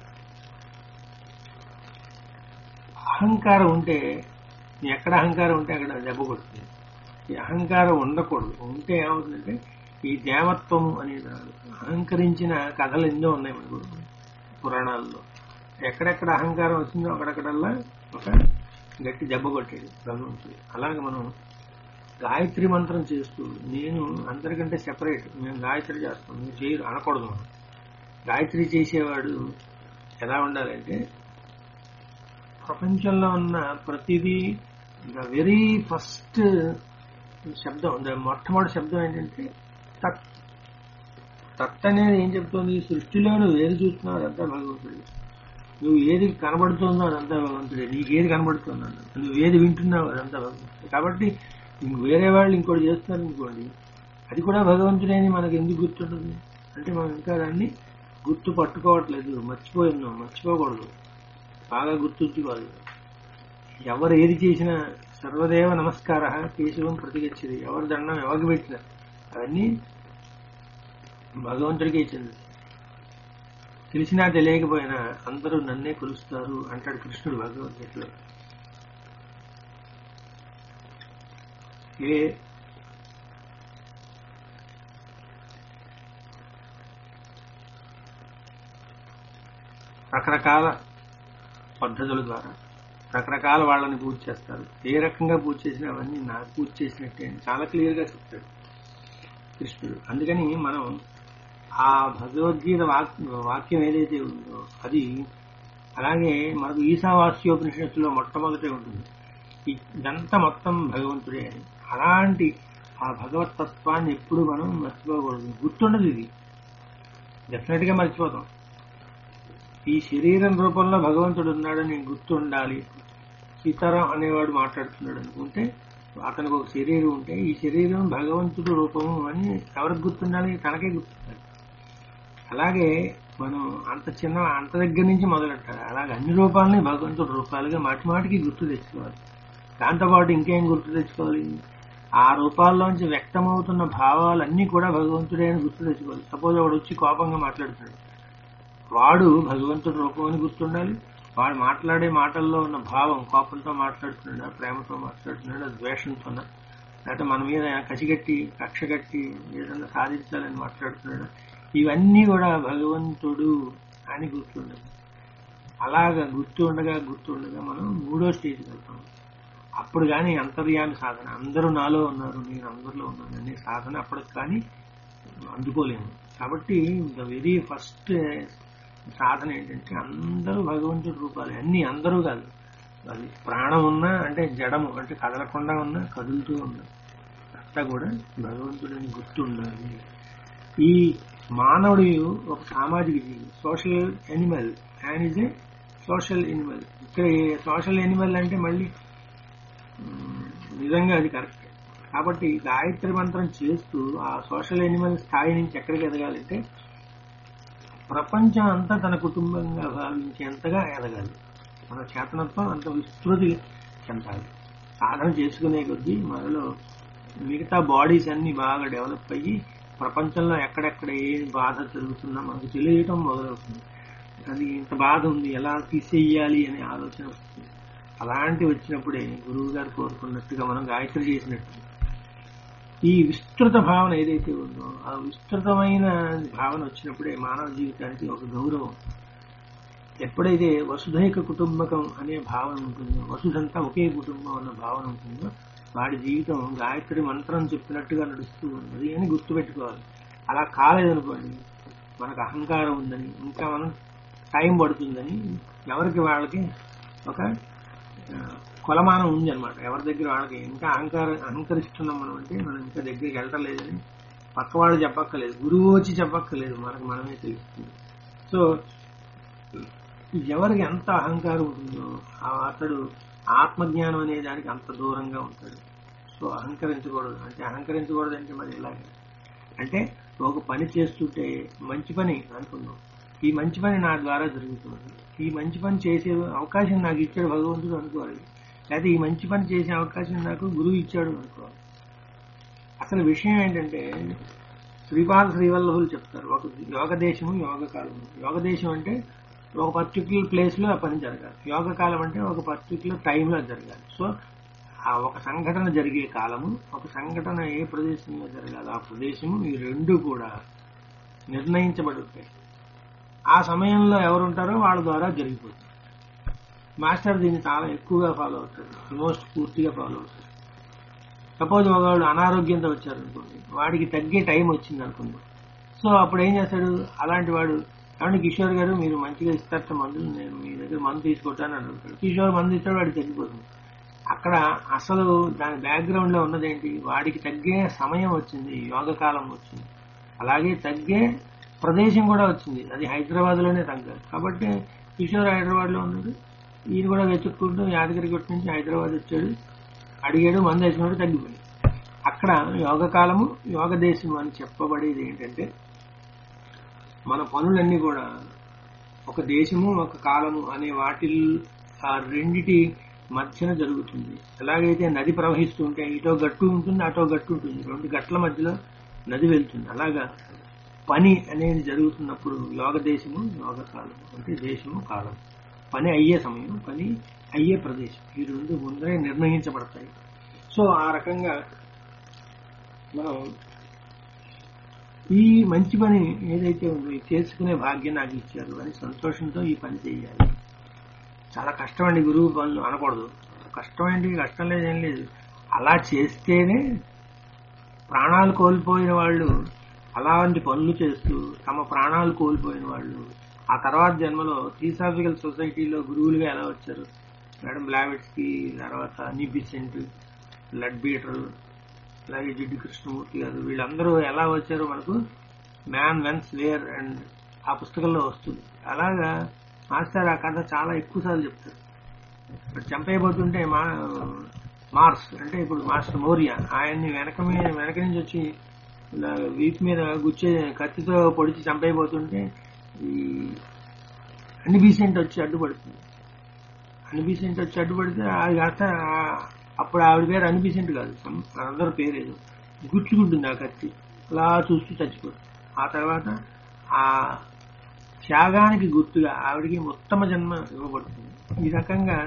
అహంకారం ఉంటే ఎక్కడ అహంకారం ఉంటే అక్కడ దెబ్బ కొడుతుంది ఈ అహంకారం ఉండకూడదు ఉంటే ఏమవుతుందంటే ఈ దేవత్వం అనేది రాదు అహంకరించిన కథలు ఎన్నో ఉన్నాయి మనకు పురాణాల్లో ఎక్కడెక్కడ అహంకారం వచ్చిందో అక్కడక్కడల్లా ఒక గట్టి దెబ్బ కొట్టేది భగవంతుడు అలాగే మనం గాయత్రి మంత్రం చేస్తూ నేను అందరికంటే సెపరేట్ మేము గాయత్రి చేస్తాం మీరు చేయరు అనకూడదు మనం గాయత్రి చేసేవాడు ఎలా ఉండాలంటే ప్రపంచంలో ఉన్న ప్రతిదీ ద వెరీ ఫస్ట్ శబ్దం ద మొట్టమొదటి శబ్దం ఏంటంటే తత్ తత్ అనేది ఏం చెప్తుంది సృష్టిలో నువ్వు ఏది చూస్తున్నావు అదంతా భగవంతుడు నువ్వు ఏది కనబడుతుందో అదంతా భగవంతుడే నీకు ఏది కనబడుతుందో నువ్వు ఏది వింటున్నావు అదంతా భగవంతుడే కాబట్టి ఇంక వేరే వాళ్ళు ఇంకోటి చేస్తున్నారు అనుకోండి అది కూడా భగవంతుడే అని మనకు ఎందుకు గుర్తుంటుంది అంటే మనం ఇంకా దాన్ని గుర్తు పట్టుకోవట్లేదు మర్చిపోయి ఉన్నాం మర్చిపోకూడదు బాగా గుర్తుంచుకోవాలి ఎవరు ఏది చేసినా సర్వదేవ నమస్కార కేశవం ప్రతిగచ్చేది ఎవరు దండం ఎవరికి పెట్టినా అవన్నీ భగవంతుడికే చెంది తెలిసినా తెలియకపోయినా అందరూ నన్నే కొలుస్తారు అంటాడు కృష్ణుడు భగవద్గీతలో ఏ రకరకాల పద్ధతుల ద్వారా రకరకాల వాళ్ళని పూజ చేస్తారు ఏ రకంగా పూజ చేసినా అవన్నీ నాకు పూజ చేసినట్టే అని చాలా క్లియర్ గా చెప్తాడు కృష్ణుడు అందుకని మనం ఆ భగవద్గీత వాక్ వాక్యం ఏదైతే ఉందో అది అలాగే మనకు ఈశావాస్యోపనిషత్తులో మొట్టమొదటే ఉంటుంది ఈ- ఇదంతా మొత్తం భగవంతుడే అని అలాంటి ఆ భగవత్ తత్వాన్ని ఎప్పుడు మనం మర్చిపోకూడదు గుర్తుండదు ఇది డెఫినెట్ గా మర్చిపోతాం ఈ శరీరం రూపంలో భగవంతుడు ఉన్నాడని గుర్తుండాలి సీతారాం అనేవాడు మాట్లాడుతున్నాడు అనుకుంటే అతనికి ఒక శరీరం ఉంటే ఈ శరీరం భగవంతుడు రూపము అని ఎవరికి గుర్తుండాలి తనకే గుర్తుండాలి అలాగే మనం అంత చిన్న అంత దగ్గర నుంచి మొదలెట్టాలి అలాగే అన్ని రూపాలని భగవంతుడు రూపాలుగా మాటి మాటికి గుర్తు తెచ్చుకోవాలి దాంతోపాటు ఇంకేం గుర్తు తెచ్చుకోవాలి ఆ రూపాల్లోంచి వ్యక్తమవుతున్న భావాలన్నీ కూడా భగవంతుడే అని గుర్తు తెచ్చుకోవాలి సపోజ్ వాడు వచ్చి కోపంగా మాట్లాడుతున్నాడు వాడు భగవంతుడి రూపం అని గుర్తుండాలి వాడు మాట్లాడే మాటల్లో ఉన్న భావం కోపంతో మాట్లాడుతున్నాడా ప్రేమతో మాట్లాడుతున్నాడా ద్వేషంతోనా లేకపోతే మన మీద కసిగట్టి కక్షగట్టి ఏదైనా సాధించాలని మాట్లాడుతున్నాడా ఇవన్నీ కూడా భగవంతుడు అని గుర్తుండదు అలాగా గుర్తు ఉండగా గుర్తు ఉండగా మనం మూడో స్టేజ్కి వెళ్తాం అప్పుడు కానీ అంతర్యామి సాధన అందరూ నాలో ఉన్నారు నేను అందరిలో ఉన్నాను అనే సాధన అప్పటికి కానీ అందుకోలేము కాబట్టి ద వెరీ ఫస్ట్ సాధన ఏంటంటే అందరూ భగవంతుడి రూపాలు అన్ని అందరూ కాదు అది ప్రాణం ఉన్నా అంటే జడము అంటే కదలకుండా ఉన్నా కదులుతూ ఉన్నా అంతా కూడా భగవంతుడిని గుర్తు ఉండాలి ఈ మానవుడు ఒక సామాజిక జీవి social animal and is a social animal ఇక్కడ సోషల్ ఎనిమల్ అంటే మళ్ళీ మ్, నిజంగా అది కరెక్ట్ కాబట్టి గాయత్రి మంత్రం చేస్తూ ఆ సోషల్ ఎనిమల్ స్థాయి నుంచి ఎక్కడికి ఎదగాలంటే ప్రపంచం అంతా తన కుటుంబంగా భావించేంతగా ఎదగాలి మన చేతనత్వం అంత విస్తృతి చెందాలి సాధన చేసుకునే కొద్దీ మనలో మిగతా బాడీస్ అన్ని బాగా డెవలప్ అయ్యి ప్రపంచంలో ఎక్కడెక్కడ ఏ బాధ జరుగుతున్నా మనకు తెలియటం మొదలవుతుంది అది ఇంత బాధ ఉంది ఎలా తీసేయాలి అనే ఆలోచన వస్తుంది అలాంటి వచ్చినప్పుడే గురువు గారు కోరుకున్నట్టుగా మనం గాయత్రి చేసినట్టు ఈ విస్తృత భావన ఏదైతే ఉందో ఆ విస్తృతమైన భావన వచ్చినప్పుడే మానవ జీవితానికి ఒక గౌరవం ఎప్పుడైతే వసుధైక కుటుంబకం అనే భావన ఉంటుందో వసుధంతా ఒకే కుటుంబం అన్న భావన ఉంటుందో వాడి జీవితం గాయత్రి మంత్రం చెప్పినట్టుగా నడుస్తూ ఉన్నది అని గుర్తుపెట్టుకోవాలి అలా కాలేదనుకోండి మనకు అహంకారం ఉందని ఇంకా మనం టైం పడుతుందని ఎవరికి వాళ్ళకి ఒక ఆ, కొలమానం ఉంది అనమాట ఎవరి దగ్గర వాళ్ళకి ఇంకా అహంకారం అహంకరిస్తున్నాం మనం అంటే మనం ఇంకా దగ్గరికి వెళ్ళలేదని పక్క వాళ్ళు చెప్పక్కర్లేదు గురువు వచ్చి చెప్పక్కర్లేదు మనకు మనమే తెలుస్తుంది సో ఎవరికి ఎంత అహంకారం ఉంటుందో ఆ అతడు ఆత్మజ్ఞానం అనే దానికి అంత దూరంగా ఉంటాడు సో అహంకరించకూడదు అంటే అహంకరించకూడదు అంటే మరి ఎలాగ అంటే ఒక పని చేస్తుంటే మంచి పని అనుకుందాం ఈ మంచి పని నా ద్వారా జరుగుతుంది ఈ మంచి పని చేసే అవకాశం నాకు ఇచ్చాడు భగవంతుడు అనుకోవాలి లేకపోతే ఈ మంచి పని చేసే అవకాశం నాకు గురువు ఇచ్చాడు అనుకోవాలి అసలు విషయం ఏంటంటే శ్రీపాద శ్రీవల్లభులు చెప్తారు ఒక యోగ దేశము యోగ కాలము యోగ దేశం అంటే ఒక పర్టికులర్ ప్లేస్ లో ఆ పని జరగాలి యోగ కాలం అంటే ఒక పర్టికులర్ టైంలో జరగాలి సో ఆ ఒక సంఘటన జరిగే కాలము ఒక సంఘటన ఏ ప్రదేశంలో జరగాలి ఆ ప్రదేశము ఈ రెండు కూడా నిర్ణయించబడి ఉంటాయి ఆ సమయంలో ఎవరుంటారో వాళ్ళ ద్వారా జరిగిపోతుంది మాస్టర్ దీన్ని చాలా ఎక్కువగా ఫాలో అవుతాడు ఆల్మోస్ట్ పూర్తిగా ఫాలో అవుతాడు సపోజ్ ఒకవాడు అనారోగ్యంతో వచ్చారు అనుకోండి వాడికి తగ్గే టైం వచ్చింది అనుకుందాం సో అప్పుడు ఏం చేస్తాడు అలాంటి వాడు కాబట్టి కిషోర్ గారు మీరు మంచిగా ఇస్తారట మందులు నేను మీ దగ్గర మందు తీసుకుంటాను అని అడుగుతాడు కిషోర్ మందు ఇస్తాడు వాడికి తగ్గిపోతుంది అక్కడ అసలు దాని బ్యాక్గ్రౌండ్ లో ఉన్నదేంటి వాడికి తగ్గే సమయం వచ్చింది యోగ కాలం వచ్చింది అలాగే తగ్గే ప్రదేశం కూడా వచ్చింది అది హైదరాబాద్ లోనే తగ్గాలి కాబట్టి కిషోర్ హైదరాబాద్ లో ఉన్నాడు ఈయన కూడా వెతుక్కుంటూ యాదగిరి గుట్ట నుంచి హైదరాబాద్ వచ్చాడు అడిగాడు మందు వేసినాడు తగ్గిపోయింది అక్కడ యోగ కాలము యోగ దేశం అని చెప్పబడేది ఏంటంటే మన పనులన్నీ కూడా ఒక దేశము ఒక కాలము అనే వాటి ఆ రెండిటి మధ్యన జరుగుతుంది ఎలాగైతే నది ప్రవహిస్తుంటే ఇటో గట్టు ఉంటుంది అటో గట్టు ఉంటుంది రెండు గట్ల మధ్యలో నది వెళ్తుంది అలాగా పని అనేది జరుగుతున్నప్పుడు యోగ దేశము యోగ కాలం అంటే దేశము కాలం పని అయ్యే సమయం పని అయ్యే ప్రదేశం ఈ రెండు ముందరే నిర్ణయించబడతాయి సో ఆ రకంగా మనం ఈ మంచి పని ఏదైతే ఉందో ఇది చేసుకునే భాగ్యం నాకు ఇచ్చారు అని సంతోషంతో ఈ పని చేయాలి చాలా కష్టం అండి గురువు పనులు అనకూడదు కష్టం ఏంటి కష్టం లేదు ఏం లేదు అలా చేస్తేనే ప్రాణాలు కోల్పోయిన వాళ్ళు అలాంటి పనులు చేస్తూ తమ ప్రాణాలు కోల్పోయిన వాళ్ళు ఆ తర్వాత జన్మలో థియోసాఫికల్ సొసైటీలో గురువులుగా ఎలా వచ్చారు మేడం బ్లావెట్స్కి తర్వాత నిబిసెంట్ లడ్ బీటర్ అలాగే జిడ్డు కృష్ణమూర్తి గారు వీళ్ళందరూ ఎలా వచ్చారో మనకు మ్యాన్ వెన్స్ వేర్ అండ్ ఆ పుస్తకంలో వస్తుంది అలాగా మాస్టర్ ఆ కథ చాలా ఎక్కువ సార్లు చెప్తారు ఇప్పుడు చంపేయబోతుంటే మా మార్స్ అంటే ఇప్పుడు మాస్టర్ మౌర్య ఆయన్ని వెనక మీద వెనక నుంచి వచ్చి ఇలా వీపు మీద గుచ్చే కత్తితో పొడిచి చంపేయబోతుంటే ఈ అనిబీసెంట్ వచ్చి అడ్డుపడుతుంది అనిబీసెంట్ వచ్చి అడ్డుపడితే అది కాస్త ఆ- అప్పుడు ఆవిడ పేరు అనిబీసెంట్ కాదు some- అందరి పేరు ఏదో గుచ్చుకుంటుంది ఆ కత్తి అలా చూస్తూ చచ్చిపోతుంది ఆ తర్వాత ఆ త్యాగానికి గుర్తుగా ఆవిడికి ఉత్తమ జన్మ ఇవ్వబడుతుంది ఈ రకంగా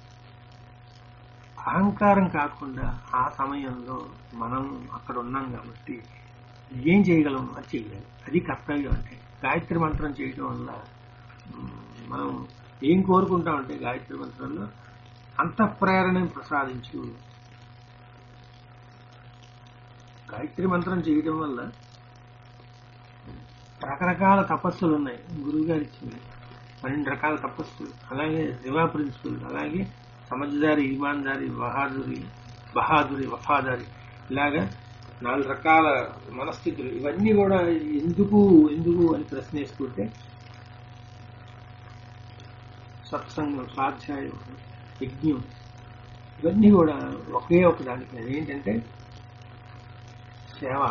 అహంకారం కాకుండా ఆ సమయంలో మనం అక్కడ ఉన్నాం కాబట్టి ఏం చేయగలం అది చేయాలి అది కర్తవ్యం అంటే గాయత్రి మంత్రం చేయడం వల్ల మ్, మనం ఏం కోరుకుంటామంటే గాయత్రి మంత్రంలో అంతఃప్రేరణ ప్రసాదించు గాయత్రి మంత్రం చేయడం వల్ల రకరకాల తపస్సులు ఉన్నాయి గురువు గారు ఇచ్చింది పన్నెండు రకాల తపస్సులు అలాగే రివా ప్రిన్సిపల్ అలాగే సమజ్దారి ఇమాన్దారి బహాదురి బహాదురి వఫాదారి ఇలాగా నాలుగు రకాల మనస్థితులు ఇవన్నీ కూడా ఎందుకు ఎందుకు అని ప్రశ్న వేసుకుంటే సత్సంగం స్వాధ్యాయం యజ్ఞం ఇవన్నీ కూడా ఒకే ఒక దానికి అదేంటంటే సేవ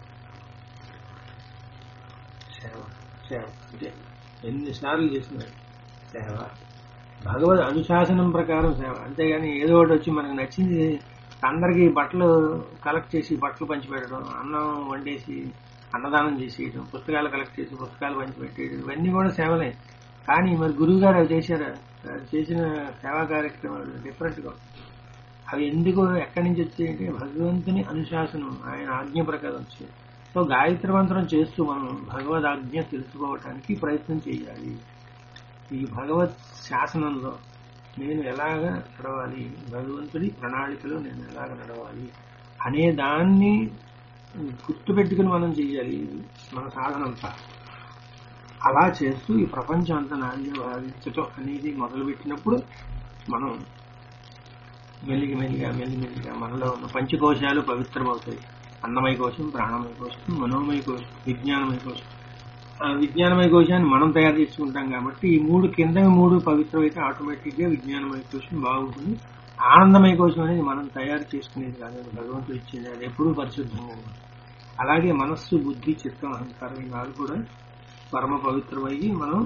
సేవ సేవ అంటే ఎన్నిసార్లు చేసినాడు సేవ భగవద్ అనుశాసనం ప్రకారం సేవ అంతేగాని ఏదో ఒకటి వచ్చి మనకు నచ్చింది అందరికీ బట్టలు కలెక్ట్ చేసి బట్టలు పంచిపెట్టడం అన్నం వండేసి అన్నదానం చేసేయడం పుస్తకాలు కలెక్ట్ చేసి పుస్తకాలు పంచిపెట్టేయడం ఇవన్నీ కూడా సేవలే కానీ మరి గురువు గారు అవి చేశారా ఆయన చేసిన సేవా కార్యక్రమాలు డిఫరెంట్ గా అవి ఎందుకు ఎక్కడి నుంచి వచ్చాయంటే భగవంతుని అనుశాసనం ఆయన ఆజ్ఞ ప్రకారం వచ్చాయి సో గాయత్రి మంత్రం చేస్తూ మనం భగవద్ ఆజ్ఞ తెలుసుకోవటానికి ప్రయత్నం చేయాలి ఈ భగవత్ శాసనంలో నేను ఎలాగ నడవాలి భగవంతుడి ప్రణాళికలో నేను ఎలాగ నడవాలి అనే దాన్ని గుర్తుపెట్టుకుని మనం చేయాలి మన సాధనంతా అలా చేస్తూ ఈ ప్రపంచం అంతా నాణ్య భావించటం అనేది మొదలుపెట్టినప్పుడు మనం మెల్లిగి మెల్లిగా మెల్లి మెల్లిగా మనలో ఉన్న పంచకోశాలు పవిత్రమవుతాయి అన్నమయ కోశం ప్రాణమయ కోశం మనోమయ కోశం విజ్ఞానమయ కోశం ఆ విజ్ఞానమయ కోశాన్ని మనం తయారు చేసుకుంటాం కాబట్టి ఈ మూడు కింద మూడు పవిత్రమైతే ఆటోమేటిక్ గా విజ్ఞానమయ కోశం బాగుంటుంది ఆనందమయ కోశం అనేది మనం తయారు చేసుకునేది కాదు అది భగవంతుడు ఇచ్చింది అది ఎప్పుడూ పరిశుద్ధంగా ఉంటుంది అలాగే మనస్సు బుద్ధి చిత్తం అహంకారం ఈ నాలుగు కూడా పరమ పవిత్రమయ్యి మనం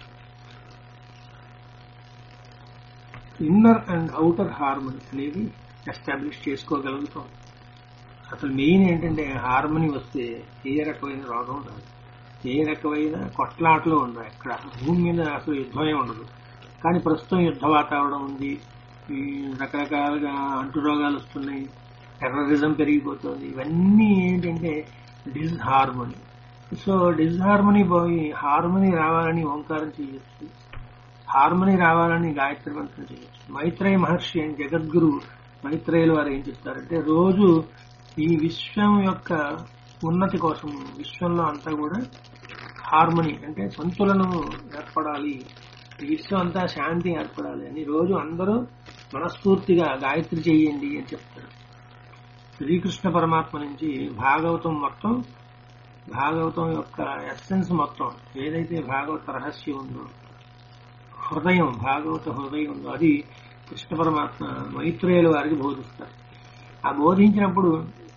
ఇన్నర్ అండ్ అవుటర్ హార్మనీ అనేది ఎస్టాబ్లిష్ చేసుకోగలుగుతాం అసలు మెయిన్ ఏంటంటే హార్మనీ వస్తే ఏ రకమైన రోగం రాదు ఏ రకమైన కొట్లాటలు ఉండవు ఎక్కడ భూమి మీద అసలు యుద్ధమే ఉండదు కానీ ప్రస్తుతం యుద్ధ వాతావరణం ఉంది ఈ రకరకాలుగా అంటురోగాలు వస్తున్నాయి టెర్రరిజం పెరిగిపోతుంది ఇవన్నీ ఏంటంటే డిస్హార్మనీ సో డిస్హార్మనీ పోయి హార్మనీ రావాలని ఓంకారం చేయొచ్చు హార్మనీ రావాలని గాయత్రి మంత్రం చేయొచ్చు మైత్రేయ మహర్షి అని జగద్గురు మైత్రేయులు వారు ఏం చెప్తారంటే రోజు ఈ విశ్వం యొక్క ఉన్నతి కోసం విశ్వంలో అంతా కూడా హార్మనీ అంటే సంతులనం ఏర్పడాలి ఈ విశ్వం అంతా శాంతి ఏర్పడాలి అని రోజు అందరూ మనస్ఫూర్తిగా గాయత్రి చేయండి అని చెప్తారు శ్రీకృష్ణ పరమాత్మ నుంచి భాగవతం మొత్తం భాగవతం యొక్క ఎస్సెన్స్ మొత్తం ఏదైతే భాగవత రహస్యం ఉందో హృదయం భాగవత హృదయం ఉందో అది కృష్ణ పరమాత్మ మైత్రేయుల వారికి బోధిస్తారు ఆ బోధించినప్పుడు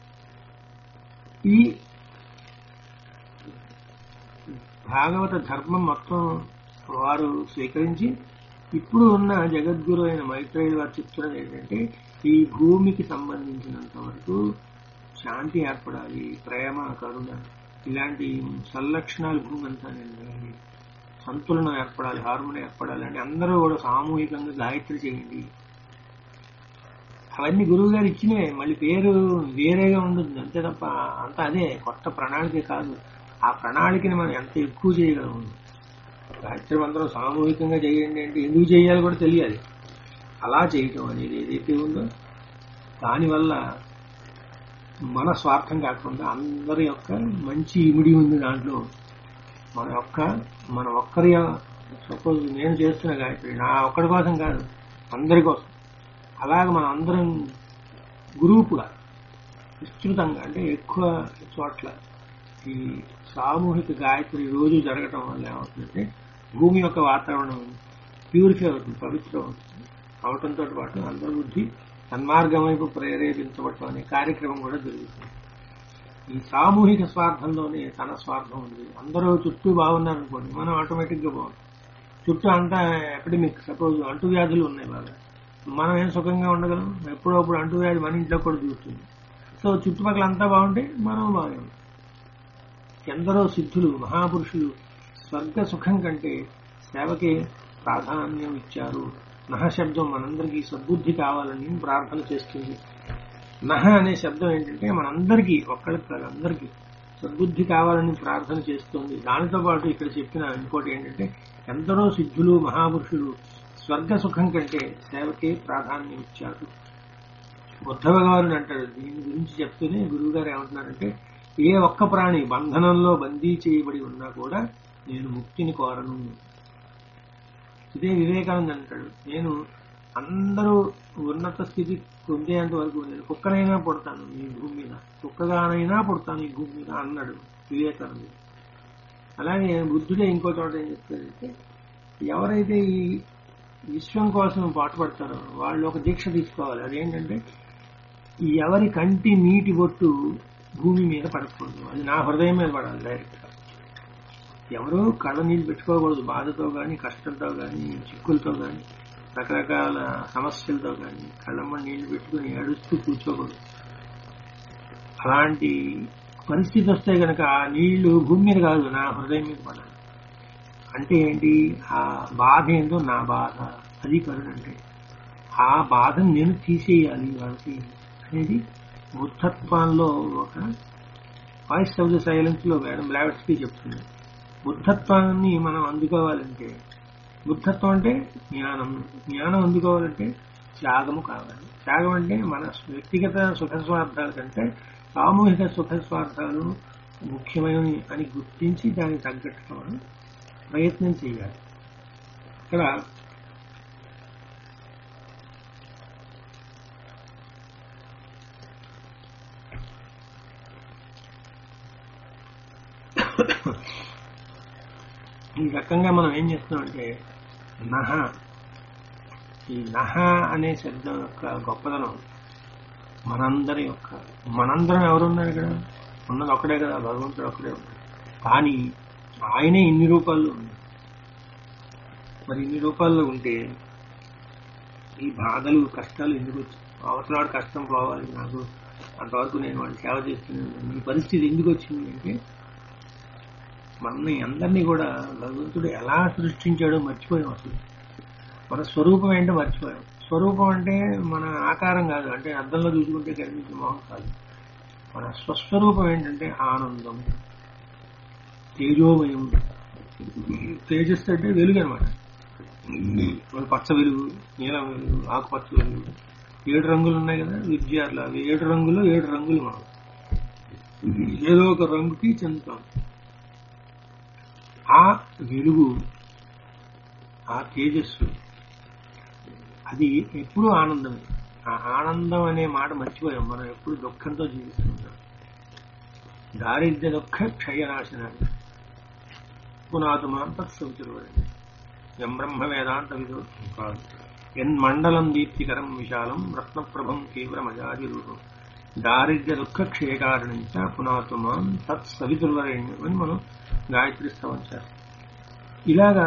ఈ భాగవత ధర్మం మొత్తం వారు స్వీకరించి ఇప్పుడు ఉన్న జగద్గురు అయిన మైత్రేయులు వారు చెప్తున్నది ఏంటంటే ఈ భూమికి సంబంధించినంత వరకు శాంతి ఏర్పడాలి ప్రేమ కరుణ ఇలాంటి సంలక్షణాలు భూమి అంతా నిండాలి సంతులనం ఏర్పడాలి హార్మోని ఏర్పడాలి అని అందరూ కూడా సామూహికంగా గాయత్రి చేయండి అవన్నీ గురువు గారు ఇచ్చినవే మళ్ళీ పేరు వేరేగా ఉంటుంది అంతే తప్ప అంతా అదే కొత్త ప్రణాళిక కాదు ఆ ప్రణాళికని మనం ఎంత ఎక్కువ చేయగలము గాయత్రి మంత్రం సామూహికంగా చేయండి అంటే ఎందుకు చేయాలి కూడా తెలియాలి అలా చేయటం అనేది ఏదైతే ఉందో దానివల్ల మన స్వార్థం కాకుండా అందరి యొక్క మంచి ఇమిడి ఉంది దాంట్లో మన యొక్క మన ఒక్కరి సపోజ్ నేను చేస్తున్న గాయత్రి నా ఒక్కడి కోసం కాదు అందరి కోసం అలాగే మనం అందరం గ్రూపుగా విస్తృతంగా అంటే ఎక్కువ చోట్ల ఈ సామూహిక గాయత్రి రోజు జరగటం వల్ల ఏమవుతుందంటే భూమి యొక్క వాతావరణం ప్యూరిఫై అవుతుంది పవిత్రం అవుతుంది అవటంతో పాటు అందరి బుద్ధి సన్మార్గం వైపు ప్రేరేపించబడటం అనే కార్యక్రమం కూడా జరుగుతుంది ఈ సామూహిక స్వార్థంలోనే తన స్వార్థం ఉంది అందరూ చుట్టూ బాగున్నారనుకోండి మనం ఆటోమేటిక్ గా బాగుంది చుట్టూ అంతా ఎపిడమిక్ సపోజ్ అంటువ్యాధులు ఉన్నాయి బాగా మనం ఏం సుఖంగా ఉండగలం ఎప్పుడప్పుడు అంటువ్యాధి మన ఇంట్లో కూడా చూస్తుంది సో చుట్టుపక్కల అంతా బాగుంటే మనం బాగుంటాం ఎందరో సిద్ధులు మహాపురుషులు స్వర్గ సుఖం కంటే సేవకే ప్రాధాన్యం ఇచ్చారు నహ శబ్దం మనందరికీ సద్బుద్ధి కావాలని ప్రార్థన చేస్తుంది నహ అనే శబ్దం ఏంటంటే మనందరికీ ఒక్కళ్ళకి కాదు అందరికీ సద్బుద్ధి కావాలని ప్రార్థన చేస్తుంది దానితో పాటు ఇక్కడ చెప్పిన ఇంకోటి ఏంటంటే ఎందరో సిద్ధులు మహాపురుషులు స్వర్గ సుఖం కంటే సేవకే ప్రాధాన్యం ఇచ్చారు బుద్ధ భగవానుడు అంటాడు దీని గురించి చెప్తూనే గురువు గారు ఏమంటున్నారంటే ఏ ఒక్క ప్రాణి బంధనంలో బందీ చేయబడి ఉన్నా కూడా నేను ముక్తిని కోరను ఇదే వివేకానంద అంటాడు నేను అందరూ ఉన్నత స్థితి పొందేంత వరకు నేను కుక్కనైనా పుడతాను ఈ భూమి మీద కుక్కగానైనా పుడతాను ఈ భూమి మీద అన్నాడు వివేకానంద అలాగే బుద్ధుడే ఇంకో చోట ఏం చెప్తాడంటే ఎవరైతే ఈ విశ్వం కోసం పాటుపడతారో వాళ్ళు ఒక దీక్ష తీసుకోవాలి అదేంటంటే ఎవరి కంటి నీటి బొట్టు భూమి మీద పడకూడదు అది నా హృదయం మీద పడాలి డైరెక్ట్ గా ఎవరు కళ్ళ నీళ్ళు పెట్టుకోకూడదు బాధతో గాని కష్టంతో గాని చిక్కులతో గాని రకరకాల సమస్యలతో గాని కళ్ళమ్మ నీళ్లు పెట్టుకుని అడుస్తూ కూర్చోకూడదు అలాంటి పరిస్థితి వస్తే గనక ఆ నీళ్లు భూమి మీద కాదు నా హృదయం మీద పడాలి అంటే ఏంటి ఆ బాధ ఏంటో నా బాధ అది కరుణ అంటే ఆ బాధను నేను తీసేయాలి వాళ్ళకి అనేది బుద్ధత్వంలో ఒక వాయిస్ ఆఫ్ ద సైలెన్స్ లో మేడం బ్లావెట్స్కి చెప్తుంది బుద్ధత్వాన్ని మనం అందుకోవాలంటే బుద్ధత్వం అంటే జ్ఞానం జ్ఞానం అందుకోవాలంటే త్యాగము కావాలి త్యాగం అంటే మన వ్యక్తిగత సుఖ స్వార్థాల కంటే సామూహిక సుఖ స్వార్థాలు ముఖ్యమైనవి అని గుర్తించి దానికి తగ్గట్టుగా మనం ప్రయత్నం చేయాలి ఇక్కడ ఈ రకంగా మనం ఏం చేస్తున్నామంటే నహ ఈ నహ అనే శబ్దం యొక్క గొప్పదనం మనందరి యొక్క మనందరం ఎవరున్నారు ఇక్కడ ఉన్నది ఒక్కడే కదా భగవంతుడు ఒక్కడే ఉన్నాడు కానీ ఆయనే ఇన్ని రూపాల్లో ఉన్నాడు మరి ఇన్ని రూపాల్లో ఉంటే ఈ బాధలు కష్టాలు ఎందుకు వచ్చాయి అవతలాడు కష్టం పోవాలి నాకు అంతవరకు నేను వాడిని సేవ చేస్తున్నాను ఈ పరిస్థితి ఎందుకు వచ్చింది అంటే మనని అందరినీ కూడా భగవంతుడు ఎలా సృష్టించాడో మర్చిపోయాం అసలు మన స్వరూపం ఏంటో మర్చిపోయాం స్వరూపం అంటే మన ఆకారం కాదు అంటే అద్దంలో చూసుకుంటే కనిపించే మొహం కాదు మన స్వస్వరూపం ఏంటంటే ఆనందం తేజోమయం తేజస్సు అంటే వెలుగు అనమాట పచ్చ వెలుగు నీలం వెలుగు ఆకుపచ్చ వెలుగు ఏడు రంగులు ఉన్నాయి కదా విద్యార్థులు అవి ఏడు రంగులు ఏడు రంగులు మనం ఏదో ఒక రంగుకి చెందుతాం ఆ వెలుగు ఆ తేజస్సు అది ఎప్పుడూ ఆనందమే ఆ ఆనందం అనే మాట మర్చిపోయాం మనం ఎప్పుడు దుఃఖంతో జీవిస్తుంటాం దారిద్ర్య దుఃఖ క్షయనాశనాన్ని పునాతుమాం తత్సవితురువరండి ఎం బ్రహ్మ వేదాంత విదో కాదు ఎన్ మండలం దీప్తికరం విశాలం రత్నప్రభం తీవ్రమజాది రూపం దారిద్ర్య దుఃఖ క్షయకారణించ పునాతుమాం తత్ సవితుర్వరేణ్యం అని మనం గాయత్రి స్తవం చేస్తాం ఇలాగా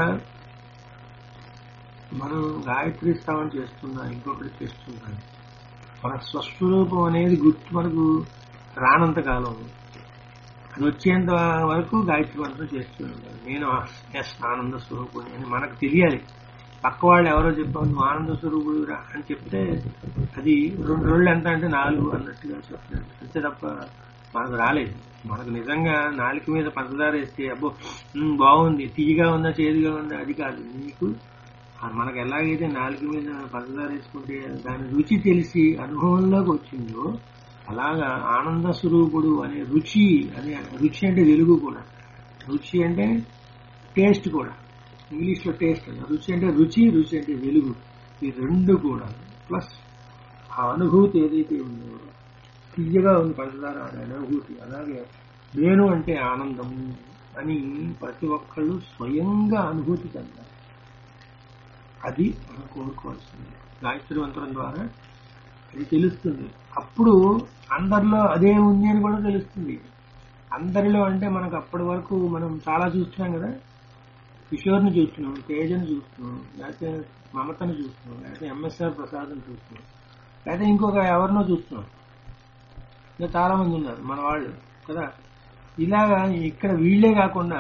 మనం గాయత్రి స్తవం చేస్తున్నా ఇంకొకటి చేస్తున్నా మన స్వస్వరూపం అనేది గుర్తు మనకు రానంత కాలం అది వచ్చేంత వరకు గాయత్రి మంత్రం చేస్తూ ఉంటాను నేను ఎస్ ఆనంద స్వరూపుని అని మనకు తెలియాలి పక్క వాళ్ళు ఎవరో చెప్పారు నువ్వు ఆనంద స్వరూపుడు అని చెప్తే అది రెండు రోజులు ఎంత అంటే నాలుగు అన్నట్టుగా చెప్తున్నాడు అంతే తప్ప మనకు రాలేదు మనకు నిజంగా నాలుక మీద పంచదార వేస్తే అబ్బో ఉమ్, బాగుంది తీయగా ఉందా చేదుగా ఉందా అది కాదు నీకు ఆ మనకు ఎలాగైతే నాలుక మీద పంచదార వేసుకుంటే దాని రుచి తెలిసి అనుభవంలోకి వచ్చిందో అలాగా ఆనంద స్వరూపుడు అనే రుచి అనే రుచి అంటే వెలుగు కూడా రుచి అంటే టేస్ట్ కూడా ఇంగ్లీష్ లో టేస్ట్ అన్న రుచి అంటే రుచి రుచి అంటే వెలుగు ఈ రెండు కూడా ప్లస్ ఆ అనుభూతి ఏదైతే ఉందో తీయగా ఉంది పంచదార అనే అనుభూతి అలాగే నేను అంటే ఆనందం అని ప్రతి ఒక్కళ్ళు స్వయంగా అనుభూతి చెందాలి అది మనం కోరుకోవాల్సింది గాయత్రి మంత్రం ద్వారా అది తెలుస్తుంది అప్పుడు అందరిలో అదే ఉంది అని కూడా తెలుస్తుంది అందరిలో అంటే మనకు అప్పటి వరకు మనం చాలా చూస్తున్నాం కదా కిషోర్ని చూస్తున్నాం తేజని చూస్తున్నాం లేకపోతే మమతని చూస్తున్నాం లేకపోతే ఎంఎస్ఆర్ ప్రసాద్ని చూస్తున్నాం లేకపోతే ఇంకొక ఎవరినో చూస్తున్నాం ఇంకా చాలా మంది ఉన్నారు మన వాళ్ళు కదా ఇలాగా ఇక్కడ వీళ్ళే కాకుండా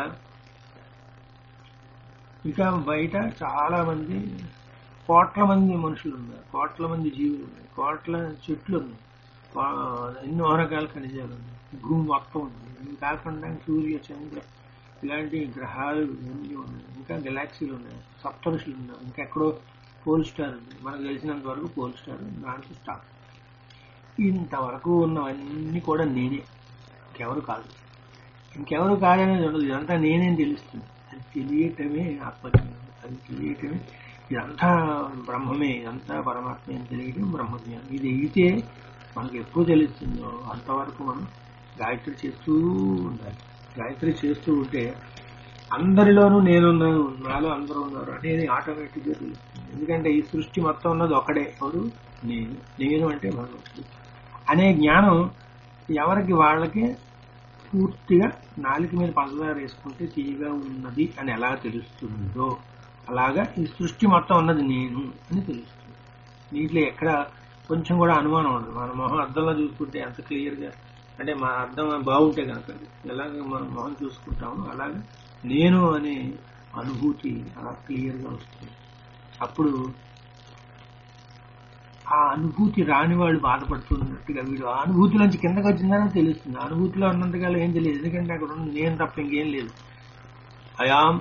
ఇంకా బయట చాలా మంది కోట్ల మంది మనుషులు ఉన్నారు కోట్ల మంది జీవులు ఉన్నాయి కోట్ల చెట్లు ఉన్నాయి కో- ఎన్నో రకాల ఖనిజాలు ఉన్నాయి భూమి మొత్తం ఉంది ఇవి కాకుండా సూర్య చంద్ర ఇలాంటి గ్రహాలు ఇవన్నీ ఉన్నాయి ఇంకా గెలాక్సీలు ఉన్నాయి సప్తరుషులు ఉన్నారు ఇంకా ఎక్కడో పోల్ స్టార్ ఉంది మనకు తెలిసినంత వరకు పోల్ స్టార్ దాంట్లో స్టార్ ఇంతవరకు ఉన్నవన్నీ కూడా నేనే ఇంకెవరు కాదు ఇంకెవరు కాదనేది ఉండదు ఇదంతా నేనేం తెలుస్తుంది అది తెలియటమే ఆత్మజ్ఞానం అది తెలియటమే ఇదంతా బ్రహ్మమే ఇదంతా పరమాత్మ అని తెలియటం బ్రహ్మజ్ఞానం ఇది అయితే మనకు ఎప్పుడు తెలుస్తుందో అంతవరకు మనం గాయత్రి చేస్తూ ఉండాలి గాయత్రి చేస్తూ ఉంటే అందరిలోనూ నేనున్నాను నాలో అందరూ ఉన్నారు అనేది ఆటోమేటిక్ గా తెలుస్తుంది ఎందుకంటే ఈ సృష్టి మొత్తం ఉన్నది ఒకడే ఎవరు నేను నేను అంటే భగవంతుడు అనే జ్ఞానం ఎవరికి వాళ్ళకి పూర్తిగా నాలుక మీద పంచదార వేసుకుంటే తీయగా ఉన్నది అని ఎలా తెలుస్తుందో అలాగా ఈ సృష్టి మొత్తం ఉన్నది నేను అని తెలుస్తుంది దీంట్లో ఎక్కడ కొంచెం కూడా అనుమానం ఉండదు మన మొహం అద్దంలో చూసుకుంటే ఎంత క్లియర్ గా అంటే మా అర్థం బాగుంటే కనుక ఎలాగ మనం మొహం చూసుకుంటామో అలాగే నేను అనే అనుభూతి అలా క్లియర్ గా వస్తుంది అప్పుడు ఆ అనుభూతి రాని వాళ్ళు బాధపడుతున్నట్టుగా వీడు ఆ అనుభూతిలోంచి కిందకి వచ్చిందని తెలుస్తుంది ఆ అనుభూతిలో ఉన్నంతకాలం ఏం తెలియదు ఎందుకంటే అక్కడ ఉన్న నేను తప్ప ఇంకేం లేదు అయామ్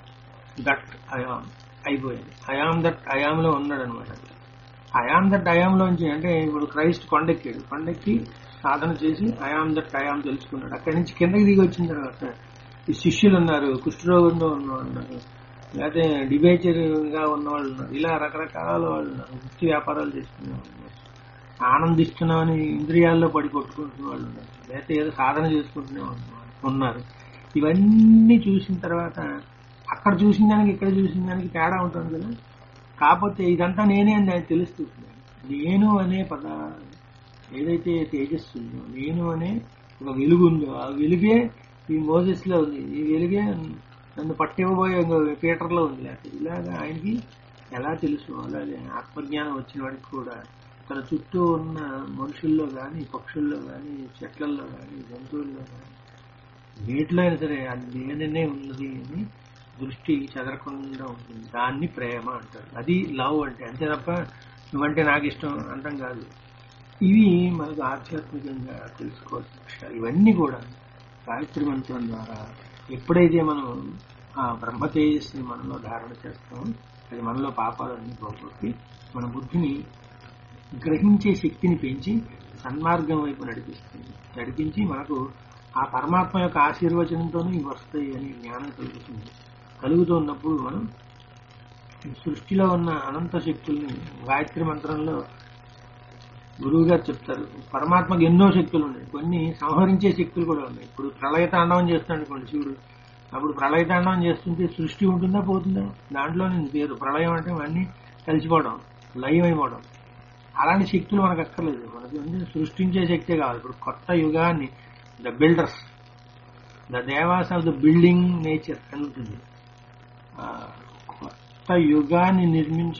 దట్ అయామ్ అయిపోయింది అయామ్ దట్ అయాంలో ఉన్నాడు అనమాట అయామ్ దట్ అయాంలోంచి అంటే ఇప్పుడు క్రైస్ట్ కొండెక్కాడు కొండెక్కి సాధన చేసి అయామ్ దట్ అయామ్ తెలుసుకున్నాడు అక్కడి నుంచి కిందకి దిగి వచ్చిన తర్వాత ఈ శిష్యులు ఉన్నారు కుష్ఠరోగంలో ఉన్నవాళ్ళు ఉన్నారు లేకపోతే డిబేచర్ గా ఉన్న వాళ్ళు ఉన్నారు ఇలా రకరకాల వాళ్ళు ఉన్నారు వృత్తి వ్యాపారాలు చేసుకునే వాళ్ళు ఉన్నారు ఆనందిస్తున్నామని ఇంద్రియాల్లో పడి కొట్టుకుంటున్న వాళ్ళు ఉన్నారు లేకపోతే ఏదో సాధన చేసుకుంటునే వాళ్ళు ఉన్నారు ఇవన్నీ చూసిన తర్వాత అక్కడ చూసిన దానికి ఇక్కడ చూసిన దానికి తేడా ఉంటుంది కదా కాకపోతే ఇదంతా నేనే అని దానికి తెలుస్తుంది నేను అనే పద ఏదైతే తేజస్సు ఉందో నేను అనే ఒక వెలుగు ఉందో ఆ వెలుగే ఈ మోజెస్ లో ఉంది ఈ వెలుగే నన్ను పట్టివ్వబోయే పీటర్ లో ఉంది లేకపోతే ఇలాగా ఆయనకి ఎలా తెలుసు అలాగే ఆత్మజ్ఞానం వచ్చిన వాడికి కూడా తన చుట్టూ ఉన్న మనుషుల్లో గాని పక్షుల్లో గాని చెట్లల్లో గాని జంతువుల్లో గాని నీటిలో అయినా సరే అది నేననే ఉన్నది అని దృష్టి చెదరకుండా ఉంటుంది దాన్ని ప్రేమ అంటారు అది లవ్ అంటే అంతే తప్ప నువ్వంటే నాకు ఇష్టం అంటాం కాదు ఇవి మనకు ఆధ్యాత్మికంగా తెలుసుకోవాల్సిన విషయాలు ఇవన్నీ కూడా గాయత్రి మంత్రం ద్వారా ఎప్పుడైతే మనం ఆ బ్రహ్మ తేజస్సుని మనలో ధారణ చేస్తామో అది మనలో పాపాలన్నీ పోగొట్టి మన బుద్ధిని గ్రహించే శక్తిని పెంచి సన్మార్గం వైపు నడిపిస్తుంది నడిపించి మనకు ఆ పరమాత్మ యొక్క ఆశీర్వచనంతోనే ఇవి వస్తాయి అనే జ్ఞానం కలుగుతుంది కలుగుతున్నప్పుడు మనం ఈ సృష్టిలో ఉన్న అనంత శక్తుల్ని గాయత్రి మంత్రంలో గురువు గారు చెప్తారు పరమాత్మకు ఎన్నో శక్తులు ఉన్నాయి కొన్ని సంహరించే శక్తులు కూడా ఉన్నాయి ఇప్పుడు ప్రళయ తాండవం చేస్తున్నాడు అనుకోండి శివుడు అప్పుడు ప్రళయ తాండవం చేస్తుంటే సృష్టి ఉంటుందా పోతుందా దాంట్లో నేను పేరు ప్రళయం అంటే అన్ని కలిసిపోవడం లయం అయిపోవడం అలాంటి శక్తులు మనకు అక్కర్లేదు మనకి ఉంది సృష్టించే శక్తే కావాలి ఇప్పుడు కొత్త యుగాన్ని ద బిల్డర్స్ ద దేవాస్ ఆఫ్ ద బిల్డింగ్ నేచర్ అని ఉంటుంది ఆ, కొత్త యుగాన్ని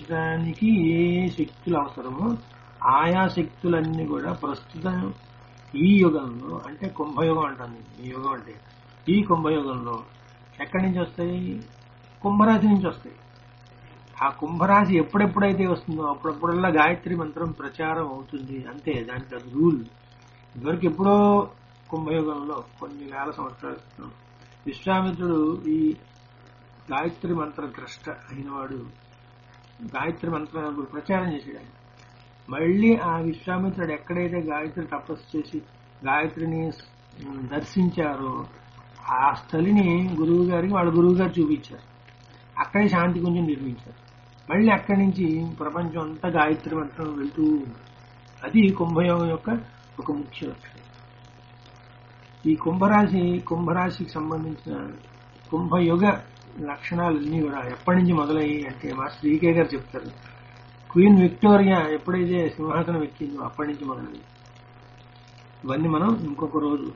నిర్మించడానికి ఏ ఏ శక్తులు అవసరమో ఆయా శక్తులన్నీ కూడా ప్రస్తుతం ఈ యుగంలో అంటే కుంభయుగం అంటాను నేను. ఈ యుగం అంటే ఈ కుంభయుగంలో ఎక్కడి నుంచి వస్తాయి కుంభరాశి నుంచి వస్తాయి ఆ కుంభరాశి ఎప్పుడెప్పుడైతే వస్తుందో అప్పుడప్పుడల్లా గాయత్రి మంత్రం ప్రచారం అవుతుంది అంతే దానికి అది రూల్ ఇదివరకు ఎప్పుడో కుంభయుగంలో కొన్ని వేల సంవత్సరాల క్రితం విశ్వామిత్రుడు ఈ గాయత్రి మంత్ర ద్రష్ట అయినవాడు గాయత్రి మంత్రం ప్రచారం చేసాడు ఆయన. మళ్ళీ ఆ విశ్వామిత్రుడు ఎక్కడైతే గాయత్రి తపస్సు చేసి గాయత్రిని ఉమ్, దర్శించారో ఆ స్థలిని గురువు గారికి వాళ్ళ గురువు గారు చూపించారు అక్కడే శాంతి గుంజం నిర్మించారు మళ్ళీ అక్కడి నుంచి ప్రపంచం అంతా గాయత్రి మంత్రం వెళ్తూ ఉంది. అది కుంభయోగం యొక్క ఒక ముఖ్య లక్షణం ఈ కుంభరాశి కుంభరాశికి సంబంధించిన కుంభయుగ లక్షణాలన్నీ కూడా ఎప్పటి నుంచి మొదలయ్యి అంటే మా శ్రీకే గారు చెప్తారు క్వీన్ విక్టోరియా ఎప్పుడైతే సింహాసనం ఎక్కిందో అప్పటి నుంచి మొదలయ్యి ఇవన్నీ మనం ఇంకొక రోజు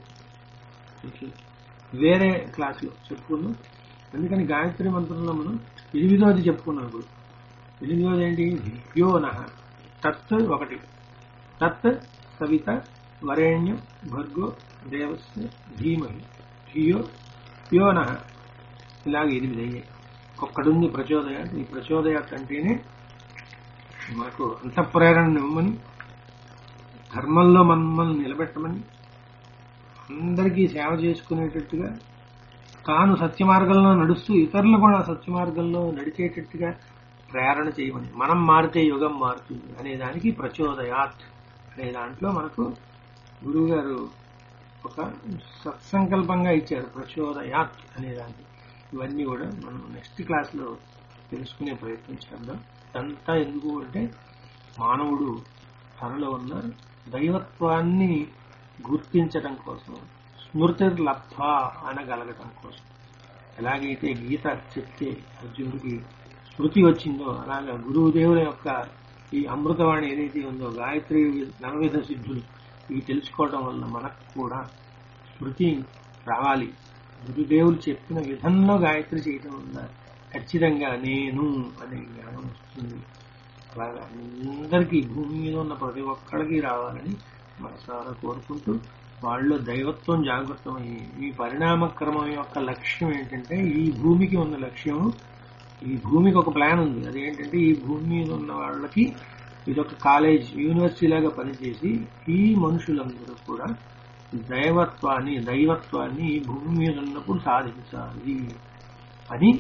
వేరే క్లాసులో చెప్పుకుందాం అందుకని గాయత్రి మంత్రంలో మనం ఎనిమిదోది చెప్పుకున్నాం ఇప్పుడు ఎనిమిదోది ఏంటి యోన తత్ ఒకటి తత్ సవిత వరేణ్యం భర్గో దేవస్య ధీమహి ధియో యోన ఇలాగ ఎనిమిది అయ్యాయి ఒక్కడుంది ప్రచోదయాత్ ఈ ప్రచోదయాత్ అంటేనే మనకు అంతఃప్రేరణ ఇవ్వమని ధర్మంలో మమ్మల్ని నిలబెట్టమని అందరికీ సేవ చేసుకునేటట్టుగా తాను సత్య మార్గంలో నడుస్తూ ఇతరులు కూడా సత్య మార్గంలో నడిచేటట్టుగా ప్రేరణ చేయమని మనం మారితే యుగం మారుతుంది అనే దానికి ప్రచోదయాత్ అనే దాంట్లో మనకు గురువు గారు ఒక సత్సంకల్పంగా ఇచ్చారు ప్రచోదయాత్ అనే దాన్ని ఇవన్నీ కూడా మనం నెక్స్ట్ క్లాస్ లో తెలుసుకునే ప్రయత్నం చేద్దాం ఇదంతా ఎందుకు అంటే మానవుడు తనలో ఉన్న దైవత్వాన్ని గుర్తించడం కోసం స్మృతి లబ్ధ అనగలగటం కోసం ఎలాగైతే గీత చెప్తే అర్జునుడికి స్మృతి వచ్చిందో అలాగా గురువుదేవుల యొక్క ఈ అమృతవాణి ఏదైతే ఉందో గాయత్రి నవవిధ సిద్ధులు ఇవి తెలుసుకోవడం వల్ల మనకు కూడా స్మృతి రావాలి గురుదేవులు చెప్పిన విధంలో గాయత్రి చేయటం వల్ల ఖచ్చితంగా నేను అనే జ్ఞానం వస్తుంది అలాగా అందరికీ భూమి మీద ఉన్న ప్రతి ఒక్కడికి రావాలని మనసారా కోరుకుంటూ వాళ్ళలో దైవత్వం జాగృతమయ్యి ఈ పరిణామ క్రమం యొక్క లక్ష్యం ఏంటంటే ఈ భూమికి ఉన్న లక్ష్యం ఈ భూమికి ఒక ప్లాన్ ఉంది అదేంటంటే ఈ భూమి మీద ఉన్న వాళ్ళకి ఇదొక కాలేజ్ యూనివర్సిటీ లాగా పనిచేసి ఈ మనుషులందరూ కూడా దైవత్వాన్ని దైవత్వాన్ని ఈ భూమి మీద ఉన్నప్పుడు సాధించాలి అని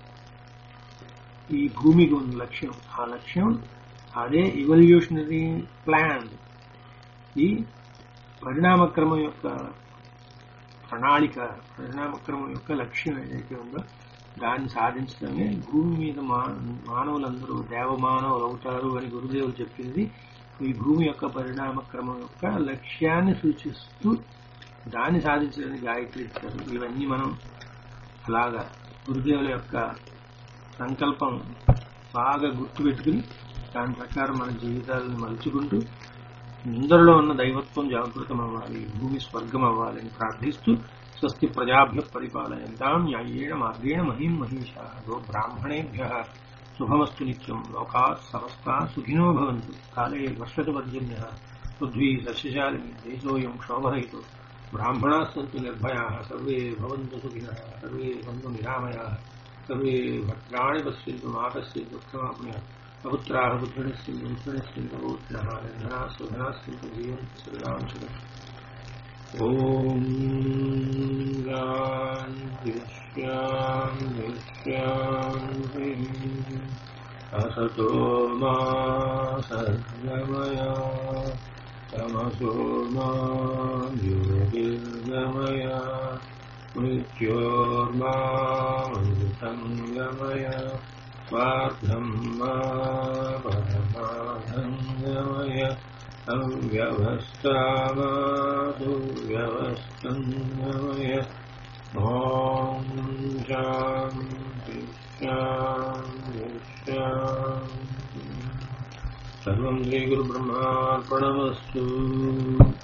ఈ భూమికి ఉన్న లక్ష్యం ఆ లక్ష్యం అదే ఇవల్యూషనరీ ప్లాన్ ఈ పరిణామక్రమం యొక్క ప్రణాళిక పరిణామక్రమం యొక్క లక్ష్యం ఏదైతే ఉందో దాన్ని సాధించడమే భూమి మీద మా మానవులందరూ దేవమానవులు అవుతారు అని గురుదేవులు చెప్పింది ఈ భూమి యొక్క పరిణామక్రమం యొక్క లక్ష్యాన్ని సూచిస్తూ దాన్ని సాధించడానికి గాయత్రి ఇచ్చారు ఇవన్నీ మనం అలాగా గురుదేవుల యొక్క సంకల్పం బాగా గుర్తుపెట్టుకుని దాని ప్రకారం మన జీవితాలను మలుచుకుంటూ అందరిలో ఉన్న దైవత్వం జాగృతం అవ్వాలి భూమి స్వర్గం అవ్వాలని ప్రార్థిస్తూ స్వస్తి ప్రజాభ్య పరిపాలయంతాం న్యాయేణ మార్గేణ మహిం మహిషా గో బ్రాహ్మణేభ్య శుభమస్తు నిత్యం లోకా సమస్తా సుఖినో భవంతు కాలే వర్షతు పర్జన్య పృథ్వీ సస్యశాలిని దేశోయం క్షోభరహితో బ్రాహ్మణా సంతు నిర్భయా సర్వే భవంతు సుఖినः సర్వే భవంతు నిరామయాः सर्वे भद्राणि पश्यन्तु मा पश्यन्तु उत्तमाप्नुय अपुत्राः पुत्रिणस्यन्तु पुत्रिणस्यन्तु पौत्रिणः निर्धनाः सुधनास्यन्तु जीवन्तु सर्वां सुखम् ॐ शान्तिशान्तिशान्तिः असतो मा सद्गमया तमसो मा ज्योतिर्गमया मृत्योर्मामृतङ्गमय स्वार्थम् मा परमाधङ्गमय अव्यवस्थामातु व्यवस्थङ्गमय ॐ शान्ति शान्ति शान्ति सर्वम् श्रीगुरुब्रह्मार्पणमस्तु